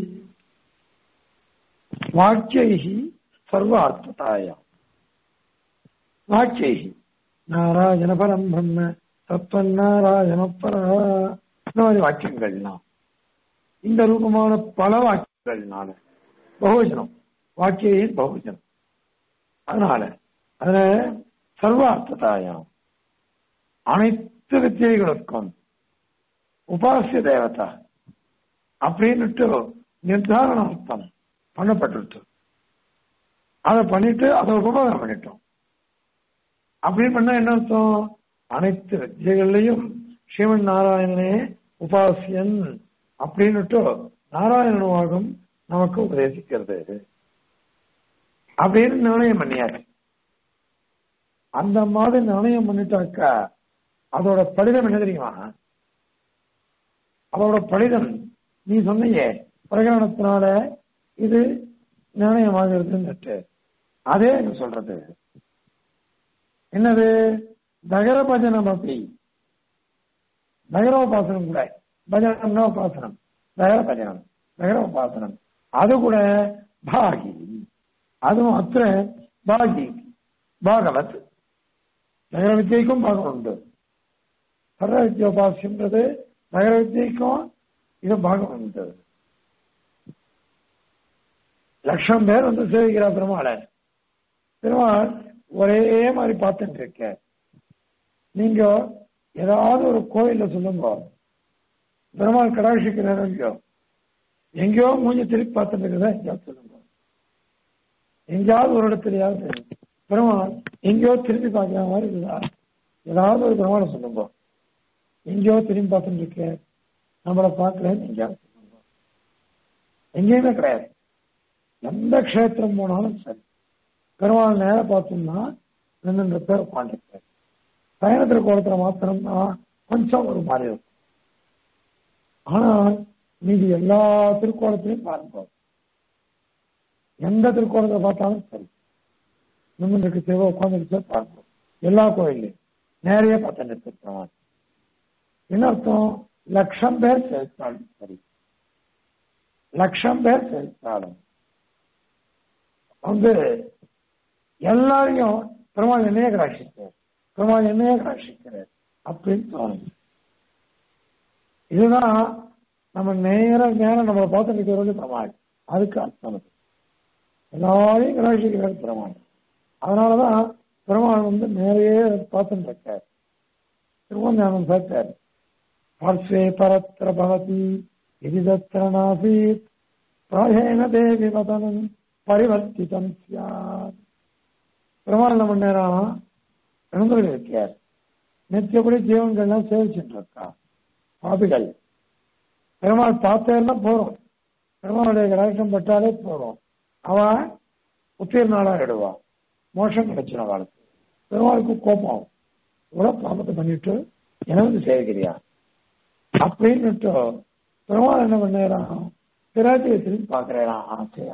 वाक्यैः सर्वार्थतायाम् வாக்கியை நாராயண பரம் பிரம்ம தத்துவம் நாராயண பரா இந்த மாதிரி வாக்கியங்கள்லாம் இந்த ரூபமான பல வாக்கியங்கள்னால பகுவச்சனம் வாக்கியின் பகுவச்சனம் அதனால அதுல சர்வார்த்ததாயம் அனைத்து வித்தியைகளுக்கும் உபாசிய தேவதா அப்படின்னுட்டு நிர்தாரண அர்த்தம் பண்ணப்பட்டுருச்சு அதை பண்ணிட்டு அதை உபகாரம் பண்ணிட்டோம் அப்படி பண்ணா என்ன அர்த்தம் அனைத்து வித்தியகள்லையும் ஸ்ரீமன் நாராயணனே உபாசியன் அப்படின்னுட்டு நாராயணனுவாகும் நமக்கு உபதேசிக்கிறது அப்படின்னு நிர்ணயம் பண்ணியாச்சு அந்த மாதிரி நிர்ணயம் பண்ணிட்டாக்கா அதோட படிதம் என்ன தெரியுமா அதோட படிதம் நீ சொன்னியே பிரகடனத்தினால இது நிர்ணயமாகிறதுன்னுட்டு அதே என்ன சொல்றது என்னது நகர பஜனம் அப்படி நகரோபாசனம் கூட பஜனம்னா உபாசனம் நகர பஜனம் நகர உபாசனம் அது கூட பாகி அதுவும் அத்த பாகி பாகவத் நகர வித்தியைக்கும் பாகம் உண்டு சர்வ வித்யோபாசியம்ன்றது நகர வித்தியைக்கும் இது பாகம் உண்டு லட்சம் பேர் வந்து சேவிக்கிறா பெருமாளை பெருமாள் ஒரே மாதிரி பார்த்துட்டு இருக்க நீங்க ஏதாவது ஒரு கோயில்ல சொல்லுங்க பெருமாள் கடாட்சிக்கிறாரோ இல்லையோ எங்கேயோ மூஞ்சி திருப்பி பார்த்துட்டு இருக்கிறதா எங்கேயாவது சொல்லுங்க எங்கேயாவது ஒரு இடத்துலயாவது பெருமாள் எங்கேயோ திரும்பி பார்க்கிற மாதிரி இருக்குதா ஏதாவது ஒரு பெருமாளை சொல்லுங்க எங்கேயோ திரும்பி பார்த்துட்டு இருக்க நம்மளை பார்க்கலன்னு எங்கேயாவது சொல்லுங்க எங்கேயுமே கிடையாது எந்த க்ஷேத்திரம் போனாலும் சரி பெருமாள் நேர பார்த்தோம்னா ரெண்டு பேர் உட்காந்துருக்காரு பயணத்தில் கோலத்துல மாத்திரம்னா கொஞ்சம் ஒரு மாதிரி இருக்கும் ஆனால் மீதி எல்லா திருக்கோலத்திலையும் பாருங்க எந்த திருக்கோலத்தை பார்த்தாலும் சரி நிமிந்துக்கு சேவை உட்காந்துருச்சா பார்ப்போம் எல்லா கோயிலையும் நேரையே பார்த்துட்டு பெருமாள் என்ன அர்த்தம் லட்சம் பேர் சேர்த்தாலும் சரி லட்சம் பேர் சேர்த்தாலும் வந்து எல்லாரையும் பெருமாள் என்னையே கடாட்சிக்கிறார் பெருமாள் என்னையே கடாட்சிக்கிறார் அப்படின்னு தோணும் இதுதான் நம்ம நேர நேரம் நம்மளை பார்த்து நிற்கிறது பெருமாள் அதுக்கு அர்த்தம் அது எல்லாரையும் கடாட்சிக்கிறார் பெருமாள் அதனாலதான் பெருமாள் வந்து நேரையே பார்த்துட்டு இருக்கார் திருவஞ்ஞானம் சேர்த்தார் பார்ஸ்வே பரத்திர பவதி எதிதத்திர நாசீத் பிராயேன தேவி வதனம் பரிவர்த்திதம் சியாத் பெருமாள் நம்ம நேரம் இழந்துகள் இருக்கார் நித்தியப்படி ஜீவன்கள்லாம் சேவிச்சுட்டு இருக்கா பாபிகள் பெருமாள் பார்த்தேன்னா போறோம் பெருமாளுடைய கடாட்சம் பட்டாலே போறோம் அவன் உத்தீர்நாளா இடுவா மோஷம் கிடைச்சிடும் அவளுக்கு பெருமாளுக்கு கோபம் இவ்வளவு பாபத்தை பண்ணிட்டு என்ன வந்து சேவிக்கிறியா அப்படின்னுட்டு பெருமாள் என்ன பண்ணாராம் பிராட்டியை திரும்பி பார்க்கிறேன் ஆசையா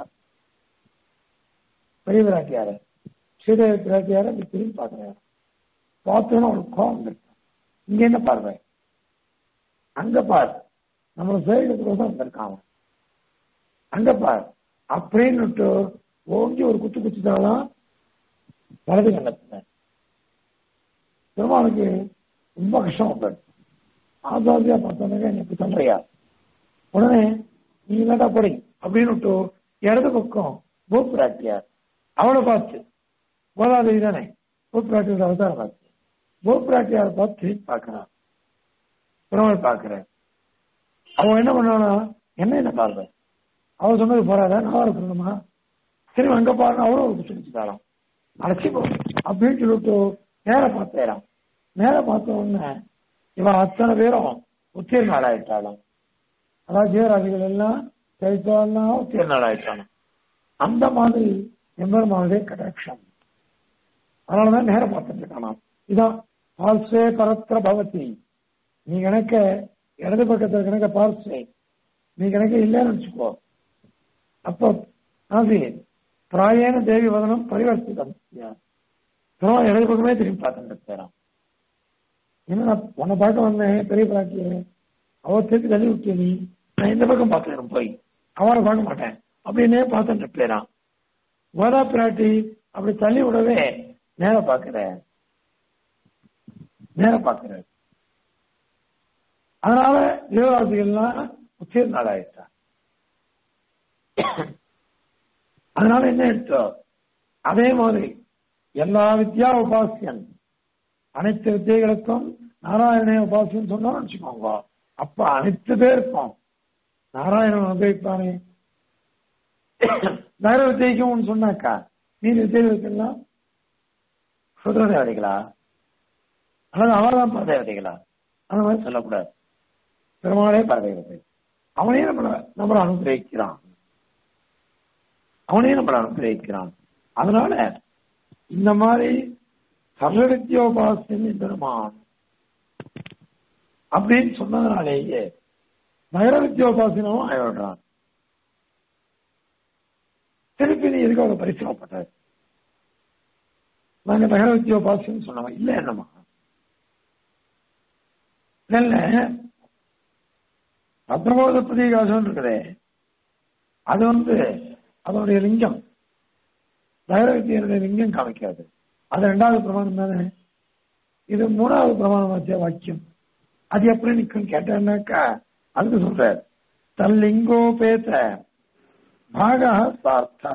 பெரிய பிராட்டியார ஸ்ரீதேவி பிராட்டியார அப்படி திரும்பி பார்க்கிறேன் பார்த்தோன்னு அவளுக்கு கோபம் இருக்கு இங்க என்ன பார்வை அங்க பார் நம்மளை சேவிக்கிறதுக்கோசம் வந்திருக்கான் அவன் அங்க பார் அப்படின்னுட்டு ஓங்கி ஒரு குத்து குத்துட்டாலாம் வலது கண்ணத்துல பெருமாளுக்கு ரொம்ப கஷ்டம் வந்தது ஆசாதியா பார்த்தோன்னாக்க நீ இப்படி பண்றியா உடனே நீ இல்லாட்டா போடி அப்படின்னு இடது பக்கம் பூப்பிராட்டியார் அவளை பார்த்து கோதாதேவி தானே பூப்பிராட்டியோட அவதாரம் பார்த்து பூப்பிராட்டியார் பார்த்து திரும்பி பார்க்கிறான் பெருமாள் பார்க்கிறேன் அவன் என்ன பண்ணானா என்ன என்ன பாருங்க அவன் சொன்னது போறாத நான் இருக்கணுமா சரி அங்க பாருங்க அவரும் ஒரு குச்சி குச்சிட்டாராம் அழைச்சிக்கோ அப்படின்னு சொல்லிட்டு நேர பார்த்தேறான் நேர பார்த்த உடனே இவன் அத்தனை பேரும் உத்தீர் நாளாயிட்டாலும் அதாவது ஜீவராசிகள் எல்லாம் சரித்தெல்லாம் உத்தீர் நாளாயிட்டாலும் அந்த மாதிரி எம்பெருமானுடைய கடாட்சம் அதனாலதான் நேரம் பார்த்துட்டு இருக்கானாம் இதான் பார்ஸ்வே பரத்திர பவதி நீ கணக்க இடது பக்கத்துல கணக்க பார்ஸ்வே நீ கணக்க இல்லைன்னு வச்சுக்கோ அப்போ அது பிராயண தேவி வதனம் பரிவர்த்திதம் திரும்ப இடது பக்கமே திரும்பி பார்த்துட்டு பேரான் என்ன நான் உன்னை பார்க்க வந்தேன் பெரிய பிராட்டிய அவ திருப்பி தள்ளி விட்டிய நீ நான் இந்த பக்கம் பார்க்கிறேன் போய் அவனை பார்க்க மாட்டேன் அப்படின்னே பார்த்துட்டு பேரான் கோதா பிராட்டி அப்படி தள்ளி விடவே நேர பார்க்கிற நேர பார்க்கிற அதனால தேவராசிகள்லாம் உச்சேர் நாளாயிட்டா அதனால என்ன எடுத்தோம் அதே மாதிரி எல்லா வித்யா உபாசியன் அனைத்து வித்தியைகளுக்கும் நாராயண உபாசியம் சொன்னா வச்சுக்கோங்க அப்ப அனைத்து பேருக்கும் நாராயணன் அனுபவிப்பானே நகர வித்தியைக்கும் சொன்னாக்கா நீ வித்தியைகளுக்கெல்லாம் சுதர தேவதைகளா அல்லது அவர்தான் பரதேவதைகளா அந்த மாதிரி சொல்லக்கூடாது பெருமாளே பரதேவதை அவனே நம்மள நம்மளை அனுகிரகிக்கிறான் அவனே நம்மளை அனுகிரகிக்கிறான் அதனால இந்த மாதிரி சர்வவித்யோபாசியன் பெருமான் அப்படின்னு சொன்னதுனாலேயே நகர வித்யோபாசனமும் ஆயிடுறான் திருப்பி நீ எதுக்கு அவங்க பரிசிரமப்பட்ட நாங்க நகர வித்யோபாசனம் சொன்னோம் இல்ல என்னமா இல்ல பத்மபோத பிரதீகாசம் இருக்குதே அது வந்து அதனுடைய லிங்கம் நகர வித்தியனுடைய லிங்கம் காமிக்காது அது ரெண்டாவது பிரமாணம் தானே இது மூணாவது பிரமாணமாச்சே வாக்கியம் அது எப்படி நிற்கும் கேட்டான்னாக்கா அதுக்கு சொல்ற தல்லிங்கோபேத பாக சார்த்த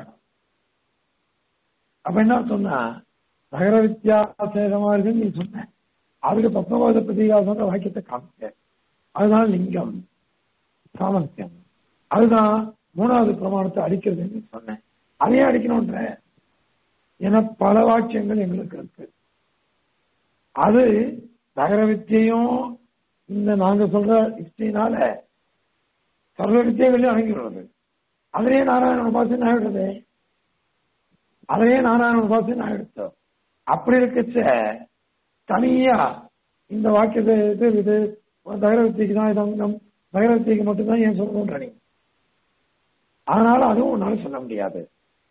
அப்ப என்ன சொன்னா நகர வித்தியாசமா இருக்குன்னு நீ சொன்ன அதுக்கு பத்மபோத பிரதிகாசம் வாக்கியத்தை காமிச்ச அதுதான் லிங்கம் சாமர்த்தியம் அதுதான் மூணாவது பிரமாணத்தை அடிக்கிறதுன்னு சொன்னேன் அதையே அடிக்கணும்ன்ற என பல வாக்கியங்கள் எங்களுக்கு இருக்கு அது நகர வித்தியையும் இந்த நாங்க சொல்ற யுக்தினால சர்வ வித்தியைகளையும் அடங்கிடுறது அதிலேயே நாராயண உபாசனை ஆகிடுறது அதையே நாராயண உபாசனை ஆகிடுச்சோம் அப்படி இருக்கச்ச தனியா இந்த வாக்கியத்தை இது இது நகர வித்தியைக்கு தான் இது அங்கம் நகர வித்தியைக்கு மட்டும்தான் ஏன் சொல்லணும்ன்ற நீ அதனால அதுவும் உன்னால சொல்ல முடியாது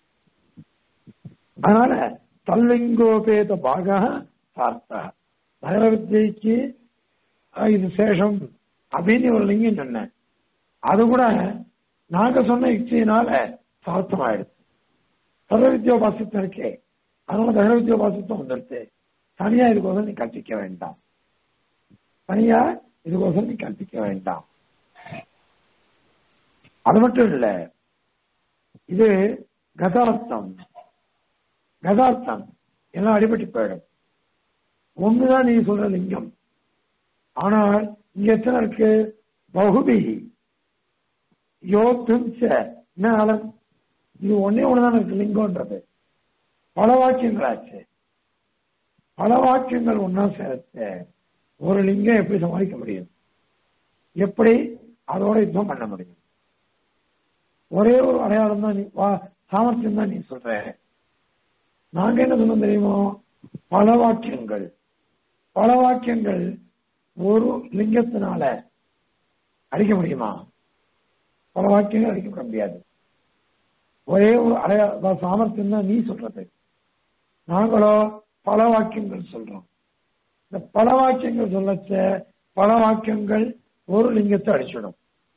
அதனால தல்லிங்கோபேத பாக சார்த்த நகர வித்தியைக்கு இது சேஷம் அப்படின்னு ஒரு லிங்கம் சொன்னேன் அது கூட நாங்க சொன்ன யுக்தியினால சார்த்தம் ஆயிடுச்சு சர்வ வித்யோபாசத்தம் இருக்கே அதனால நகர வித்யோபாசத்தம் வந்துடுச்சு தனியா இதுக்கோசம் நீ கற்பிக்க வேண்டாம் தனியா இதுக்கோசம் நீ கற்பிக்க வேண்டாம் அது மட்டும் இல்ல இது கதார்த்தம் கதார்த்தம் எல்லாம் அடிபட்டு போயிடும் ஒண்ணுதான் நீ சொல்ற லிங்கம் ஆனால் இங்க எத்தனை இருக்கு பகுபி யோத்தும் என்ன ஆலம் இது ஒன்னே ஒண்ணுதான் இருக்கு லிங்கம்ன்றது பல வாக்கியங்களாச்சு பல வாக்கியங்கள் ஒன்னா சேர்த்து ஒரு லிங்கம் எப்படி சமாளிக்க முடியும் எப்படி அதோட யுத்தம் பண்ண முடியும் ஒரே ஒரு அடையாளம் தான் நீ சாமர்த்தியம் தான் நீ சொல்ற நாங்க என்ன சொன்னோம் தெரியுமோ பல வாக்கியங்கள் பல வாக்கியங்கள் ஒரு லிங்கத்தினால அடிக்க முடியுமா பல வாக்கியங்கள் அடிக்கப்பட முடியாது ஒரே ஒரு அடைய சாமர்த்தியம் தான் நீ சொல்றது நாங்களோ பல வாக்கியங்கள் சொல்றோம் இந்த பல வாக்கியங்கள் சொல்லச்ச பல வாக்கியங்கள் ஒரு லிங்கத்தை அடிச்சிடும்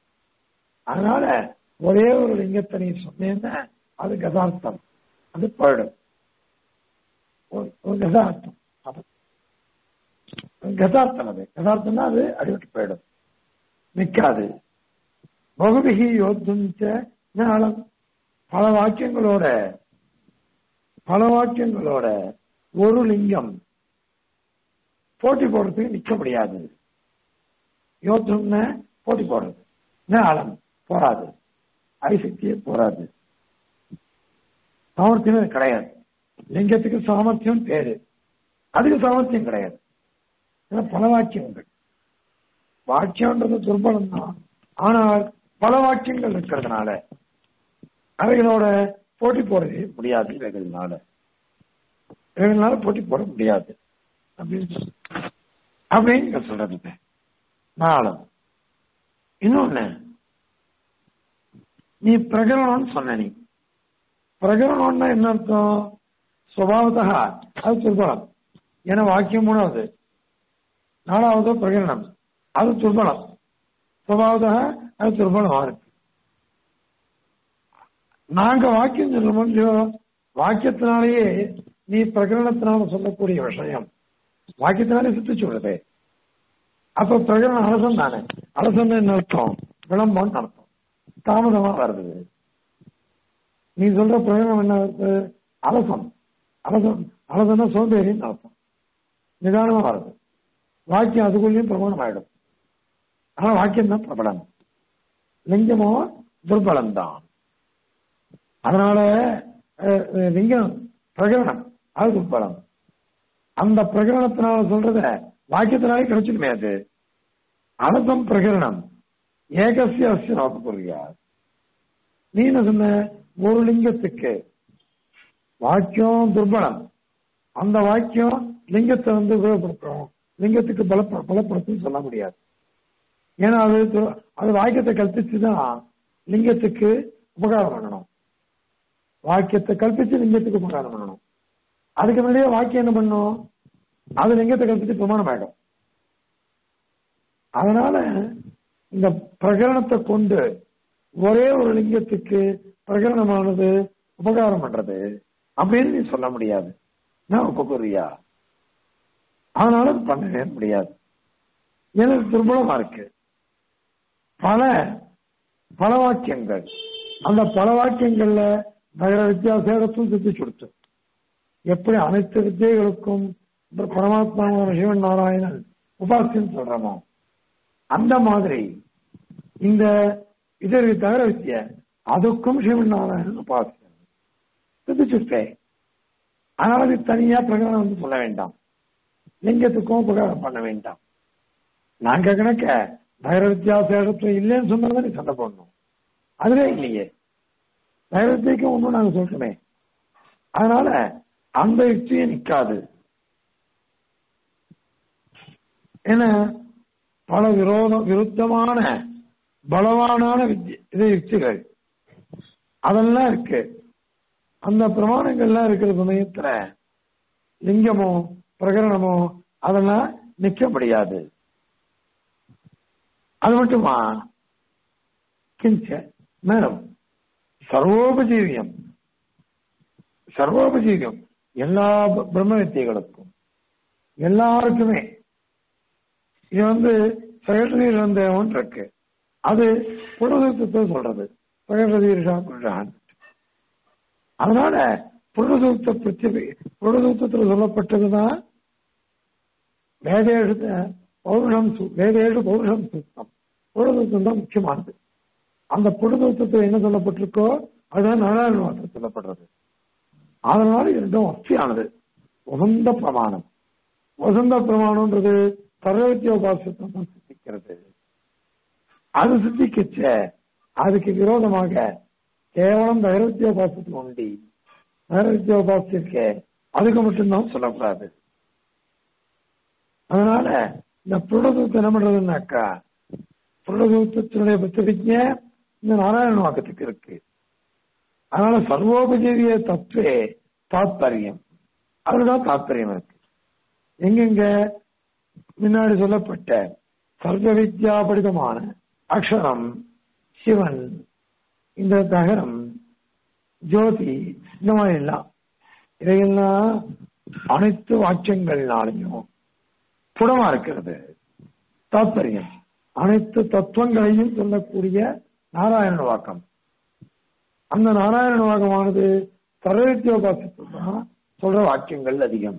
அதனால ஒரே ஒரு லிங்கத்தை நீ சொன்னேன்னா அது கதார்த்தம் அது போயிடும் ஒரு- ஒரு கதார்த்தம் அது கதார்த்தம் அது கதார்த்தம்னா அது அடிபட்டு போயிடும் நிக்காது பகுபிகி யோத்தும் ஞானம் பல வாக்கியங்களோட பல வாக்கியங்களோட ஒரு லிங்கம் போட்டி போடுறதுக்கு நிக்க முடியாது யோத்தும்னு போட்டி போடுறது ஞானம் போராது ஐசக்தியே போராது சாமர்த்தியம் அது கிடையாது லிங்கத்துக்கு சாமர்த்தியம் பேரு அதுக்கு சாமர்த்தியம் கிடையாது ஏன்னா பல வாக்கியங்கள் வாக்கியம்ன்றது துர்பலம் தான் ஆனால் பல வாக்கியங்கள் இருக்கிறதுனால அவைகளோட போட்டி போடவே முடியாது இவைகளினால இவைகளால போட்டி போட முடியாது அப்படின்னு சொல்லு. அப்படின்னு இங்க சொல்றது நாளும் இன்னொன்னு நீ பிரகரணம்னு சொன்ன நீ பிரகரணம்னா என்ன அர்த்தம் சுபாவத்தா அது துர்பலம் ஏன்னா வாக்கியம் மூணாவது நாலாவது பிரகரணம் அது துர்பலம் சுபாவத்தா அது துர்பலமா இருக்கு நாங்க வாக்கியம் சொல்ல இல்லையோ வாக்கியத்தினாலேயே நீ பிரகரணத்தினால சொல்லக்கூடிய விஷயம் வாக்கியத்தினாலே சித்திச்சு விடுதே அப்ப பிரகரணம் அரசன் தானே அரசன் என்ன அர்த்தம் விளம்பம்னு அர்த்தம் தாமதமா வருது நீ சொல்ற பிரகடனம் என்ன வருது அரசம் அரசன் அரசன்னா சோம்பேறின்னு அர்த்தம் நிதானமா வருது வாக்கியம் அதுக்குள்ளேயும் பிரமாணம் ஆயிடும் ஆனா வாக்கியம் தான் பிரபலம் லிங்கமோ துர்பலம் தான் அதனால அஹ், அஹ், லிங்கம் பிரகரணம் அது துர்பலம் அந்த பிரகரணத்தினால சொல்றத வாக்கியத்தினாலே கிடைச்சிடுமே அது அரசம் பிரகரணம் ஏகசிய அஸ்ய நோக்கப்படுறியா நீ என்ன சொன்ன ஒரு லிங்கத்துக்கு வாக்கியம் துர்பலம் அந்த வாக்கியம் லிங்கத்தை வந்து உபயோகப்படுத்தும் லிங்கத்துக்கு பல பலப்படுத்தும் சொல்ல முடியாது ஏன்னா அது து- அது வாக்கியத்தை கல்பிச்சு தான் லிங்கத்துக்கு உபகாரம் பண்ணணும் வாக்கியத்தை கல்பிச்சு லிங்கத்துக்கு உபகாரம் பண்ணணும் அதுக்கு முன்னாடியே வாக்கியம் என்ன பண்ணும் அது லிங்கத்தை கல்பிச்சு பிரமாணம் ஆயிடும் அதனால இந்த பிரகரணத்தை கொண்டு ஒரே ஒரு லிங்கத்துக்கு பிரகரணமானது உபகாரம் பண்றது அப்படின்னு நீ சொல்ல முடியாது நான் உபகுரியா அதனால அது பண்ணவே முடியாது எனக்கு துர்பலமா இருக்கு பல பல வாக்கியங்கள் அந்த பல வாக்கியங்கள்ல நகர வித்தியாசத்தும் சித்திச்சு கொடுத்து எப்படி அனைத்து வித்தியைகளுக்கும் இந்த பரமாத்மாவான சிவன் நாராயணன் உபாசியம் சொல்றோமோ அந்த மாதிரி இந்த இதற்கு தவிர வித்திய அதுக்கும் சிவன் நாராயணன் உபாசியம் சித்திச்சுட்டேன் அதனால இது தனியா பிரகடனம் வந்து சொல்ல வேண்டாம் லிங்கத்துக்கும் உபகாரம் பண்ண வேண்டாம் நாங்க கணக்க நகர வித்தியாசத்துவம் இல்லைன்னு சொன்னதை நீ சண்டை போடணும் அதுவே இல்லையே நகரத்தைக்கு ஒன்றும் நாங்க சொல்றோமே அதனால அந்த யுக்தியே நிக்காது ஏன்னா பல விரோத விருத்தமான பலவானான வித்ய இது யுக்திகள் அதெல்லாம் இருக்கு அந்த பிரமாணங்கள்லாம் இருக்கிற சமயத்துல லிங்கமோ பிரகரணமோ அதெல்லாம் நிக்க முடியாது அது மட்டுமா கிஞ்ச மேலும் சர்வோபஜீவியம் சர்வோபஜீவியம் எல்லா ப- பிரம்ம வித்தியைகளுக்கும் எல்லாருக்குமே இது வந்து சகடநீர் வந்த ஒன்று இருக்கு அது புனசூத்தத்தை சொல்றது சகடநீர்ஷா புருஷான் அதனால புனசூத்த பிரத்யபி புனசூத்தத்தில் சொல்லப்பட்டதுதான் வேதேஷு பௌருஷம் சு- வேதேஷு பௌருஷம் சூத்தம் புனசூத்தம் தான் முக்கியமானது அந்த புனசூத்தத்தில் என்ன சொல்லப்பட்டிருக்கோ அதுதான் நாராயண வாசல் சொல்லப்படுறது அதனால இது ரெண்டும் வசதியானது உகந்த பிரமாணம் உகந்த பிரமாணம்ன்றது சர்வவித்தியோபாசத்தை தான் சித்திக்கிறது அது சித்திக்கச்ச அதுக்கு விரோதமாக கேவலம் தைரவித்தியோபாசத்துக்கு உண்டி தைரவித்தியோபாசத்திற்கு அதுக்கு மட்டும்தான் சொல்லக்கூடாது அதனால இந்த புருடதூத்து என்ன பண்றதுன்னாக்கா புருடதூத்தத்தினுடைய பிரதிஜை இந்த நாராயண வாக்கத்துக்கு இருக்கு அதனால சர்வோபஜீவிய தத்துவே தாத்பரியம் அதுதான் தாத்பரியம் இருக்கு எங்கெங்க முன்னாடி சொல்லப்பட்ட சர்வ வித்யா படிதமான அக்ஷரம் சிவன் இந்த தகரம் ஜோதி இந்த மாதிரி எல்லாம் இதையெல்லாம் அனைத்து வாக்கியங்கள்னாலையும் புடமா இருக்கிறது தாத்பரியம் அனைத்து தத்துவங்களையும் சொல்லக்கூடிய நாராயண வாக்கம் அந்த நாராயண வாக்கமானது சர்வவித்தியோபாசத்தை தான் சொல்ற வாக்கியங்கள் அதிகம்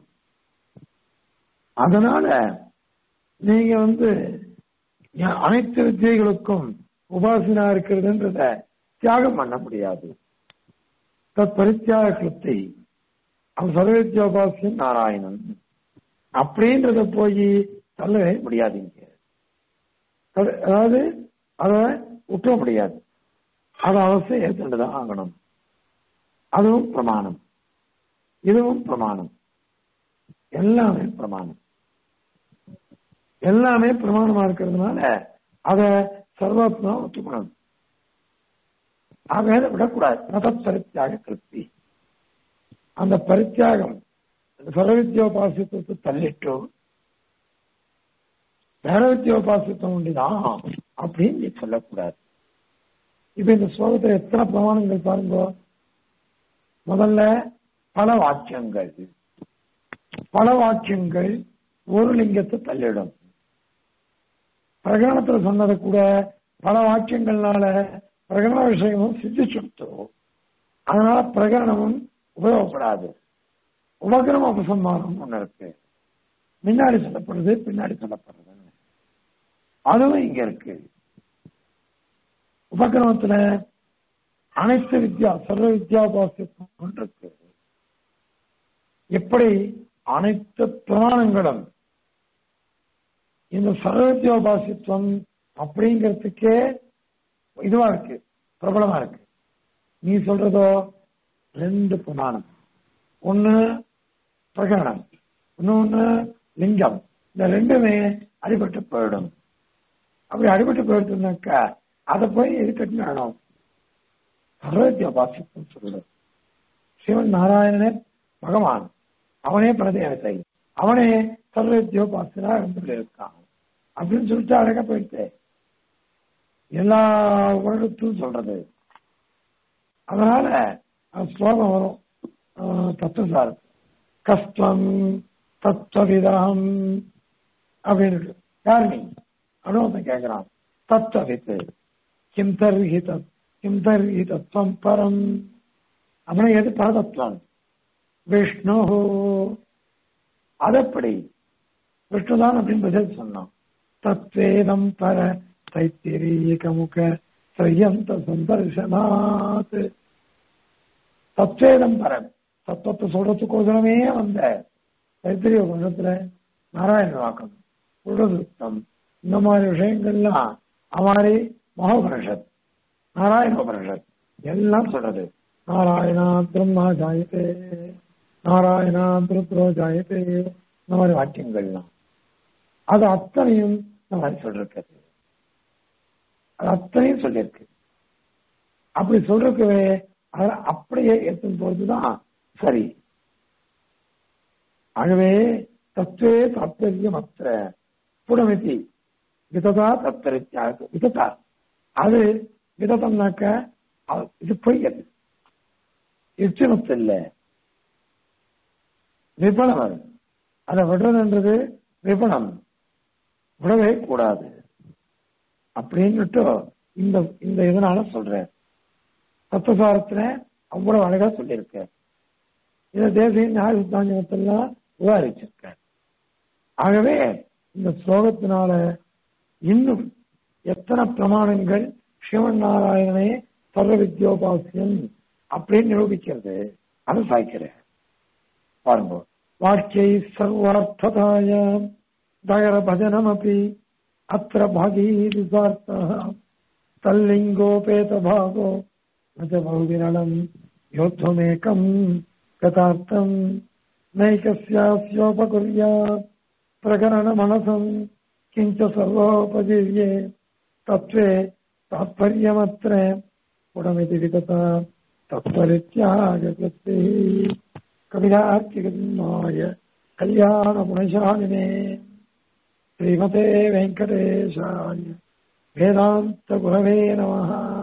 அதனால நீங்க வந்து அனைத்து வித்தியைகளுக்கும் உபாசனா இருக்கிறதுன்றத தியாகம் பண்ண முடியாது தத் பரித்தியாக கிருத்தை அவன் சர்வவித்யோபாசியம் நாராயணன் அப்படின்றத போய் தள்ளவே முடியாதீங்க அதாவது அதை விட்டுற முடியாது அதை அவசியம் ஏற்றுண்டுதான் ஆகணும் அதுவும் பிரமாணம் இதுவும் பிரமாணம் எல்லாமே பிரமாணம் எல்லாமே பிரமாணமா இருக்கிறதுனால அத சர்வாத்மா ஒத்துக்கணும் ஆக விடக்கூடாது மத பரித்தியாக கிருத்தி அந்த பரித்தியாகம் சர்வவித்யோபாசியத்தை தள்ளிட்டு வேறவித்யோபாசித்தம் உண்டுதான் அப்படின்னு நீ சொல்லக்கூடாது இப்ப இந்த ஸ்லோகத்துல எத்தனை பிரமாணங்கள் பாருங்க முதல்ல பல வாக்கியங்கள் பல வாக்கியங்கள் ஒரு லிங்கத்தை தள்ளிடும் பிரகடனத்துல சொன்னதை கூட பல வாக்கியங்கள்னால பிரகடன விஷயமும் சித்திச்சுடுத்து அதனால பிரகடனமும் உபயோகப்படாது உபகரணம் உபசம்மானம் ஒண்ணு இருக்கு முன்னாடி சொல்லப்படுறது பின்னாடி சொல்லப்படுறது அதுவும் இங்க இருக்கு உபகிரமத்துல அனைத்து வித்யா சர்வ வித்யாபாசியம் இருக்கு எப்படி அனைத்து பிரமாணங்களும் இந்த சர்வ வித்யோபாசித்வம் அப்படிங்கிறதுக்கே இதுவா இருக்கு பிரபலமா இருக்கு நீ சொல்றதோ ரெண்டு பிரமாணம் ஒண்ணு பிரகரணம் இன்னொன்னு லிங்கம் இந்த ரெண்டுமே அடிபட்டு போயிடும் அப்படி அடிபட்டு போயிடுச்சுனாக்கா அதை போய் எதுக்கட்டுன்னு வேணும் சர்வத்தியோபாசித்தம் சொல்லு சிவன் நாராயணனே பகவான் அவனே பிரதேவத்தை அவனே சர்வத்தியோபாசனா இருந்து இருக்கான் அப்படின்னு சொல்லிட்டு அழகா போயிட்டு எல்லா வருடத்தும் சொல்றது அதனால ஸ்லோகம் வரும் தத்துவசார் கஷ்டம் தத்துவவிதம் அப்படின்னு இருக்கு யார் நீ அப்படின்னு கேட்கிறான் தத்துவவித்து கிம் தர்ஹி தத் கிம் தர்ஹி தத்துவம் பரம் அப்படின்னா எது பரதத்துவம் விஷ்ணு அதப்படி விஷ்ணுதான் அப்படின்னு பதில் சொன்னான் தத்வேதம் பர தைத்திரீகமுக சரியந்த சந்தர்சனாத் தத்வேதம் பரன் தத்துவத்தை சொல்றதுக்கோசரமே வந்த தைத்திரிய உலகத்துல நாராயண வாக்கம் புருடசுத்தம் இந்த மாதிரி விஷயங்கள்லாம் அமாரி மகோபனிஷத் நாராயண உபனிஷத் எல்லாம் சொல்றது நாராயணா பிரம்மா ஜாயத்தே நாராயணா திருத்ரோ ஜாயத்தே இந்த மாதிரி வாக்கியங்கள்லாம் அது அத்தனையும் இந்த மாதிரி சொல்லிருக்கிறது அது அத்தனையும் சொல்லியிருக்கு அப்படி சொல்றதுவே அதை அப்படியே ஏற்றும் பொழுதுதான் சரி ஆகவே தத்துவே தாத்பரியம் அத்த புடமிதி விததா தத்தரித்தியாக விததா அது விததம்னாக்க இது பொய் அது இச்சினத்து இல்ல விபணம் அது அதை விடுறதுன்றது விபணம் விடவே கூடாது அப்படின்னுட்டு இந்த இந்த இதனால சொல்றேன் தத்துவசாரத்துல அவ்வளவு அழகா சொல்லியிருக்க இதை தேசிய நியாய சித்தாந்தத்தெல்லாம் விவாதிச்சிருக்க ஆகவே இந்த ஸ்லோகத்தினால இன்னும் எத்தனை பிரமாணங்கள் சிவன் நாராயணனே சர்வ வித்யோபாசியம் அப்படின்னு நிரூபிக்கிறது அதை சாய்க்கிறேன் பாருங்க வாக்கியை சர்வார்த்ததாய தகர பஜனமபி அத்திர பாகீதிசார்த்தா தல்லிங்கோபேத பாகோ न च बहुविरलम् योद्धुमेकम् गतार्थम् नैकस्यास्योपकुर्या प्रकरणमनसम् किञ्च सर्वोपजीव्ये तत्त्वे तात्पर्यमत्र पुडमिति विगता तत्परित्यागकृतिः कविरार्किगन्माय कल्याणगुणशालिने श्रीमते वेङ्कटेशाय வேதாந்த குரவே நமஹா